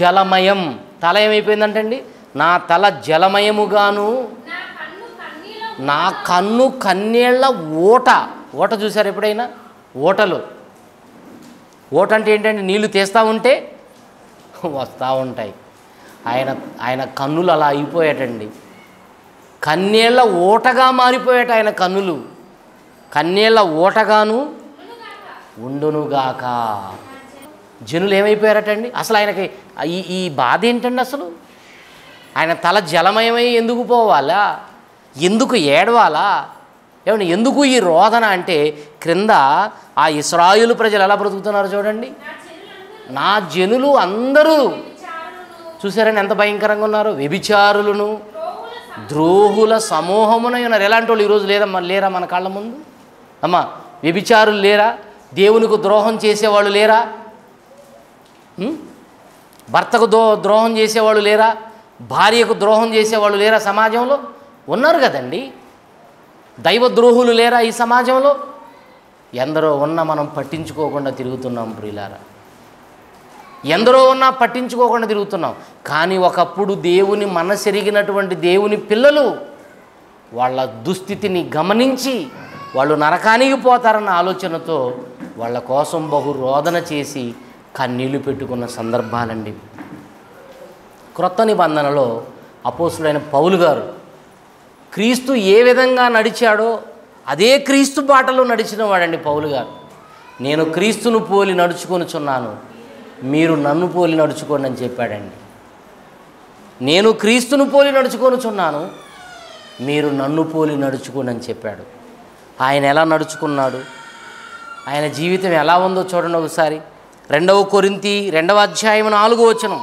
[SPEAKER 1] జలమయం తల ఏమైపోయిందంటండి నా తల జలమయముగాను నా కన్ను కన్నీళ్ళ ఓట ఓట చూసారు ఎప్పుడైనా ఓటలు ఓట అంటే ఏంటంటే నీళ్లు తీస్తూ ఉంటే వస్తూ ఉంటాయి ఆయన ఆయన కన్నులు అలా అయిపోయాటండి కన్నీళ్ళ ఓటగా మారిపోయాట ఆయన కన్నులు కన్నీళ్ళ ఓటగాను ఉండునుగాక జనులు ఏమైపోయారటండి అసలు ఆయనకి ఈ ఈ బాధ ఏంటండి అసలు ఆయన తల జలమయమై ఎందుకు పోవాలా ఎందుకు ఏడవాలా ఏమండి ఎందుకు ఈ రోదన అంటే క్రింద ఆ ఇస్రాయులు ప్రజలు ఎలా బ్రతుకుతున్నారు చూడండి నా జనులు అందరూ చూసారని ఎంత భయంకరంగా ఉన్నారు వ్యభిచారులను ద్రోహుల సమూహమున ఉన్నారు ఎలాంటి వాళ్ళు ఈరోజు లేదా మన లేరా మన కళ్ళ ముందు అమ్మా వ్యభిచారులు లేరా దేవునికి ద్రోహం చేసేవాళ్ళు లేరా ఉం? భర్తకు దో ద్రోహం చేసేవాళ్ళు లేరా భార్యకు ద్రోహం చేసేవాళ్ళు లేరా సమాజంలో ఉన్నారు కదండి దైవ ద్రోహులు లేరా ఈ సమాజంలో ఎందరో ఉన్నా మనం పట్టించుకోకుండా తిరుగుతున్నాం ప్రియులారా ఎందరో ఉన్నా పట్టించుకోకుండా తిరుగుతున్నాం కానీ ఒకప్పుడు దేవుని మనసెరిగినటువంటి దేవుని పిల్లలు వాళ్ళ దుస్థితిని గమనించి వాళ్ళు నరకానికి పోతారన్న ఆలోచనతో వాళ్ళ కోసం బహు రోదన చేసి కన్నీళ్లు పెట్టుకున్న సందర్భాలండి క్రొత్త నిబంధనలో అపోసుడైన పౌలు గారు క్రీస్తు ఏ విధంగా నడిచాడో అదే క్రీస్తు బాటలో నడిచిన వాడండి పౌలు గారు నేను క్రీస్తును పోలి నడుచుకొనుచున్నాను మీరు నన్ను పోలి నడుచుకోండి అని చెప్పాడండి నేను క్రీస్తును పోలి నడుచుకొనుచున్నాను మీరు నన్ను పోలి నడుచుకోండి అని చెప్పాడు ఆయన ఎలా నడుచుకున్నాడు ఆయన జీవితం ఎలా ఉందో చూడండి ఒకసారి రెండవ కొరింతి రెండవ అధ్యాయం నాలుగో వచనం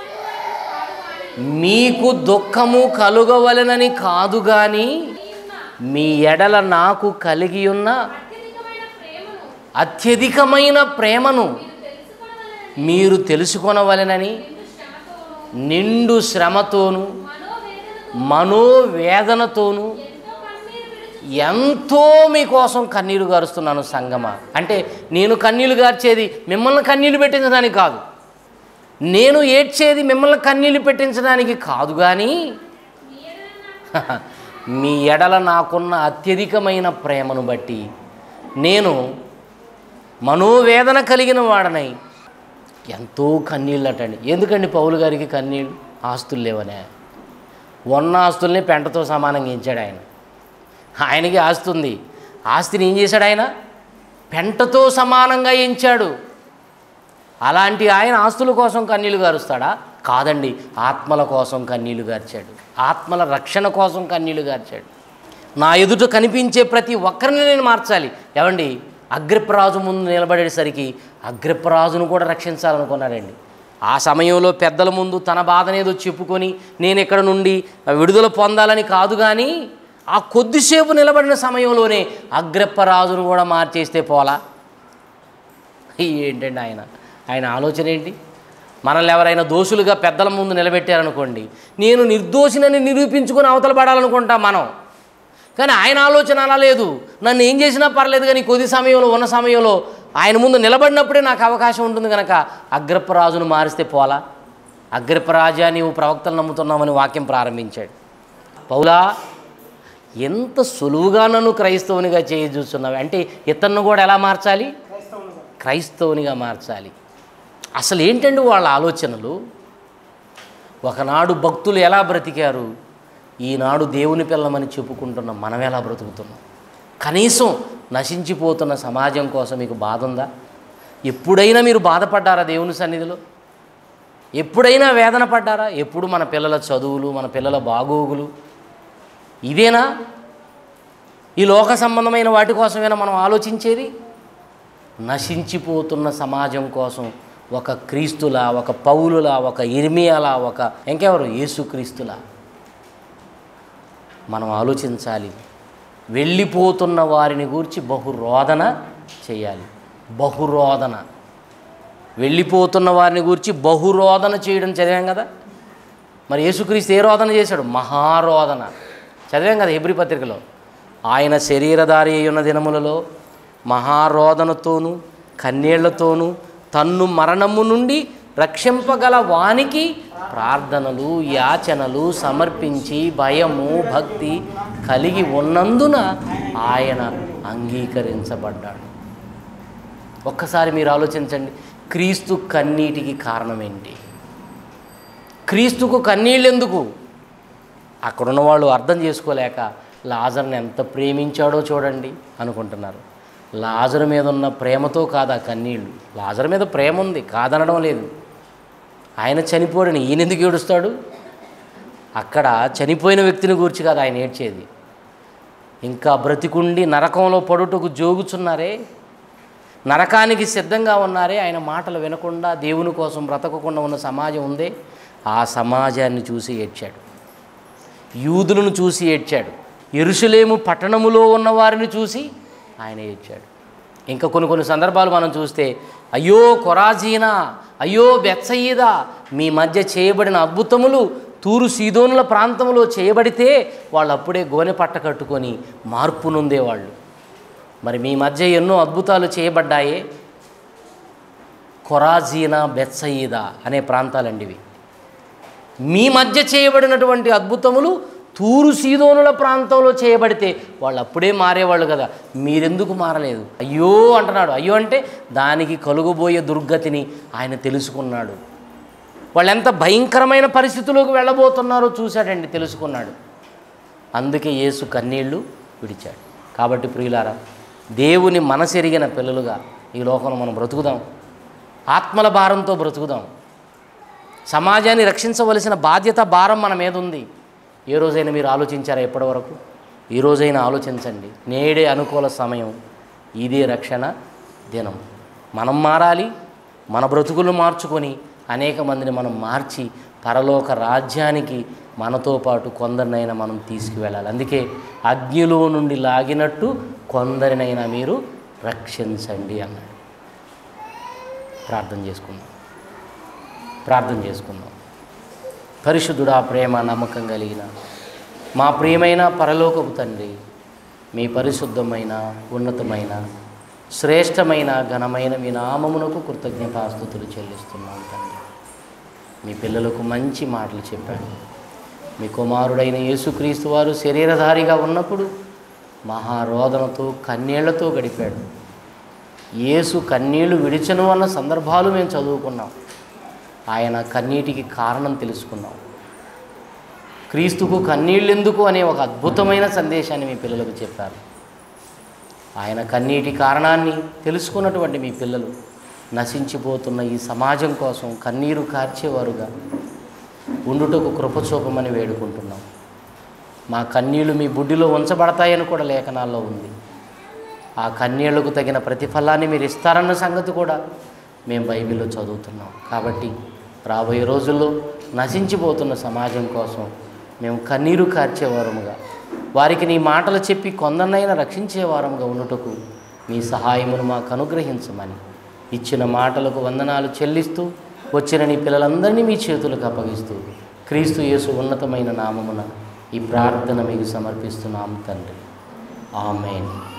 [SPEAKER 1] మీకు దుఃఖము కలుగవలెనని కాదు గాని మీ ఎడల నాకు కలిగి ఉన్న అత్యధికమైన ప్రేమను మీరు తెలుసుకొనవలెనని నిండు శ్రమతోను మనోవేదనతోను ఎంతో మీకోసం కన్నీరు గారుస్తున్నాను సంగమ అంటే నేను కన్నీళ్లు గార్చేది మిమ్మల్ని కన్నీళ్లు పెట్టించడానికి కాదు నేను ఏడ్చేది మిమ్మల్ని కన్నీళ్లు పెట్టించడానికి కాదు కానీ మీ ఎడల నాకున్న అత్యధికమైన ప్రేమను బట్టి నేను మనోవేదన కలిగిన వాడనై ఎంతో కన్నీళ్ళటండి ఎందుకండి పౌలు గారికి కన్నీళ్ళు ఆస్తులు లేవనే ఉన్న ఆస్తుల్ని పెంటతో సమానంగా ఇచ్చాడు ఆయన ఆయనకి ఆస్తి ఉంది ఆస్తిని ఏం చేశాడు ఆయన పెంటతో సమానంగా ఎంచాడు అలాంటి ఆయన ఆస్తుల కోసం కన్నీళ్లు గారుస్తాడా కాదండి ఆత్మల కోసం కన్నీళ్లు గార్చాడు ఆత్మల రక్షణ కోసం కన్నీళ్లు గార్చాడు నా ఎదుట కనిపించే ప్రతి ఒక్కరిని నేను మార్చాలి ఏమండి అగ్రిప్రాజు ముందు నిలబడేసరికి అగ్రిప్రాజును కూడా రక్షించాలనుకున్నాడండి ఆ సమయంలో పెద్దల ముందు తన బాధనేదో చెప్పుకొని నేను ఇక్కడ నుండి విడుదల పొందాలని కాదు కానీ ఆ కొద్దిసేపు నిలబడిన సమయంలోనే అగ్రప్పరాజును కూడా మార్చేస్తే పోలా ఏంటండి ఆయన ఆయన ఆలోచన ఏంటి మనల్ని ఎవరైనా దోషులుగా పెద్దల ముందు నిలబెట్టారనుకోండి నేను నిర్దోషినని నిరూపించుకొని అవతల పడాలనుకుంటా మనం కానీ ఆయన ఆలోచన అలా లేదు నన్ను ఏం చేసినా పర్లేదు కానీ కొద్ది సమయంలో ఉన్న సమయంలో ఆయన ముందు నిలబడినప్పుడే నాకు అవకాశం ఉంటుంది కనుక అగ్రప్పరాజును మారిస్తే పోలా అగ్రప్పరాజా నీవు ప్రవక్తలు నమ్ముతున్నామని వాక్యం ప్రారంభించాడు పౌలా ఎంత సులువుగా నన్ను క్రైస్తవునిగా చేయి చూస్తున్నావు అంటే ఇతన్ని కూడా ఎలా మార్చాలి క్రైస్తవునిగా మార్చాలి అసలు ఏంటండి వాళ్ళ ఆలోచనలు ఒకనాడు భక్తులు ఎలా బ్రతికారు ఈనాడు దేవుని పిల్లమని చెప్పుకుంటున్న మనం ఎలా బ్రతుకుతున్నాం కనీసం నశించిపోతున్న సమాజం కోసం మీకు బాధ ఉందా ఎప్పుడైనా మీరు బాధపడ్డారా దేవుని సన్నిధిలో ఎప్పుడైనా వేదన పడ్డారా ఎప్పుడు మన పిల్లల చదువులు మన పిల్లల బాగోగులు ఇదేనా ఈ లోక సంబంధమైన వాటి కోసమేనా మనం ఆలోచించేది నశించిపోతున్న సమాజం కోసం ఒక క్రీస్తులా ఒక పౌలులా ఒక ఇర్మియాలా ఒక ఇంకెవరు యేసుక్రీస్తులా మనం ఆలోచించాలి వెళ్ళిపోతున్న వారిని గూర్చి బహురోదన చేయాలి బహురోదన వెళ్ళిపోతున్న వారిని గురించి బహురోదన చేయడం చదివాం కదా మరి యేసుక్రీస్తు ఏ రోదన చేశాడు మహారోదన చదివాం కదా హెబ్రి పత్రికలో ఆయన శరీరధారి అయి ఉన్న దినములలో మహారోదనతోనూ కన్నీళ్లతోనూ తన్ను మరణము నుండి రక్షింపగల వానికి ప్రార్థనలు యాచనలు సమర్పించి భయము భక్తి కలిగి ఉన్నందున ఆయన అంగీకరించబడ్డాడు ఒక్కసారి మీరు ఆలోచించండి క్రీస్తు కన్నీటికి కారణం ఏంటి క్రీస్తుకు కన్నీళ్ళు ఎందుకు అక్కడున్న వాళ్ళు అర్థం చేసుకోలేక లాజర్ని ఎంత ప్రేమించాడో చూడండి అనుకుంటున్నారు లాజరు మీద ఉన్న ప్రేమతో కాదు ఆ కన్నీళ్ళు లాజర్ మీద ప్రేమ ఉంది కాదనడం లేదు ఆయన చనిపోడని ఈయన ఎందుకు ఏడుస్తాడు అక్కడ చనిపోయిన వ్యక్తిని గూర్చి కాదు ఆయన ఏడ్చేది ఇంకా బ్రతికుండి నరకంలో పడుటకు జోగుచున్నారే నరకానికి సిద్ధంగా ఉన్నారే ఆయన మాటలు వినకుండా దేవుని కోసం బ్రతకకుండా ఉన్న సమాజం ఉందే ఆ సమాజాన్ని చూసి ఏడ్చాడు యూదులను చూసి ఏడ్చాడు ఎరుసలేము పట్టణములో ఉన్న వారిని చూసి ఆయన ఏడ్చాడు ఇంకా కొన్ని కొన్ని సందర్భాలు మనం చూస్తే అయ్యో కొరాజీనా అయ్యో బెత్సయ్యదా మీ మధ్య చేయబడిన అద్భుతములు తూరు సీదోనుల ప్రాంతంలో చేయబడితే వాళ్ళు అప్పుడే గోనె పట్ట కట్టుకొని మార్పు నొందేవాళ్ళు మరి మీ మధ్య ఎన్నో అద్భుతాలు చేయబడ్డాయే కొరాజీనా బెత్సయీదా అనే ప్రాంతాలండి ఇవి మీ మధ్య చేయబడినటువంటి అద్భుతములు తూరు సీదోనుల ప్రాంతంలో చేయబడితే వాళ్ళు అప్పుడే మారేవాళ్ళు కదా మీరెందుకు మారలేదు అయ్యో అంటున్నాడు అయ్యో అంటే దానికి కలుగుబోయే దుర్గతిని ఆయన తెలుసుకున్నాడు వాళ్ళు ఎంత భయంకరమైన పరిస్థితుల్లోకి వెళ్ళబోతున్నారో చూశాడండి తెలుసుకున్నాడు అందుకే యేసు కన్నీళ్లు విడిచాడు కాబట్టి ప్రియులారా దేవుని మనసెరిగిన పిల్లలుగా ఈ లోకంలో మనం బ్రతుకుదాం ఆత్మల భారంతో బ్రతుకుదాం సమాజాన్ని రక్షించవలసిన బాధ్యత భారం మన మీద ఉంది ఏ రోజైనా మీరు ఆలోచించారా ఎప్పటివరకు ఈ రోజైనా ఆలోచించండి నేడే అనుకూల సమయం ఇదే రక్షణ దినం మనం మారాలి మన బ్రతుకులు మార్చుకొని అనేక మందిని మనం మార్చి పరలోక రాజ్యానికి మనతో పాటు కొందరినైనా మనం తీసుకువెళ్ళాలి అందుకే అగ్నిలో నుండి లాగినట్టు కొందరినైనా మీరు రక్షించండి అన్నాడు ప్రార్థన చేసుకుందాం ప్రార్థన చేసుకుందాం పరిశుద్ధుడా ప్రేమ నమ్మకం కలిగిన మా ప్రియమైన పరలోకపు తండ్రి మీ పరిశుద్ధమైన ఉన్నతమైన శ్రేష్టమైన ఘనమైన మీ నామమునకు కృతజ్ఞతాస్థుతులు చెల్లిస్తున్నాం తండ్రి మీ పిల్లలకు మంచి మాటలు చెప్పాడు మీ కుమారుడైన యేసుక్రీస్తు వారు శరీరధారిగా ఉన్నప్పుడు మహారోదనతో కన్నీళ్లతో గడిపాడు యేసు కన్నీళ్లు విడిచను అన్న సందర్భాలు మేము చదువుకున్నాం ఆయన కన్నీటికి కారణం తెలుసుకున్నాం క్రీస్తుకు కన్నీళ్ళెందుకు అనే ఒక అద్భుతమైన సందేశాన్ని మీ పిల్లలకు చెప్పారు ఆయన కన్నీటి కారణాన్ని తెలుసుకున్నటువంటి మీ పిల్లలు నశించిపోతున్న ఈ సమాజం కోసం కన్నీరు కార్చేవారుగా ఉండుటకు కృపచూపమని వేడుకుంటున్నాం మా కన్నీళ్లు మీ బుడ్డిలో ఉంచబడతాయని కూడా లేఖనాల్లో ఉంది ఆ కన్నీళ్లకు తగిన ప్రతిఫలాన్ని మీరు ఇస్తారన్న సంగతి కూడా మేము బైబిల్లో చదువుతున్నాం కాబట్టి రాబోయే రోజుల్లో నశించిపోతున్న సమాజం కోసం మేము కన్నీరు కార్చేవారముగా వారికి నీ మాటలు చెప్పి కొందరినైనా రక్షించేవారముగా ఉండుటకు మీ సహాయమును మాకు అనుగ్రహించమని ఇచ్చిన మాటలకు వందనాలు చెల్లిస్తూ వచ్చిన నీ పిల్లలందరినీ మీ చేతులకు అప్పగిస్తూ క్రీస్తు యేసు ఉన్నతమైన నామమున ఈ ప్రార్థన మీకు సమర్పిస్తున్నాము తండ్రి ఆమెన్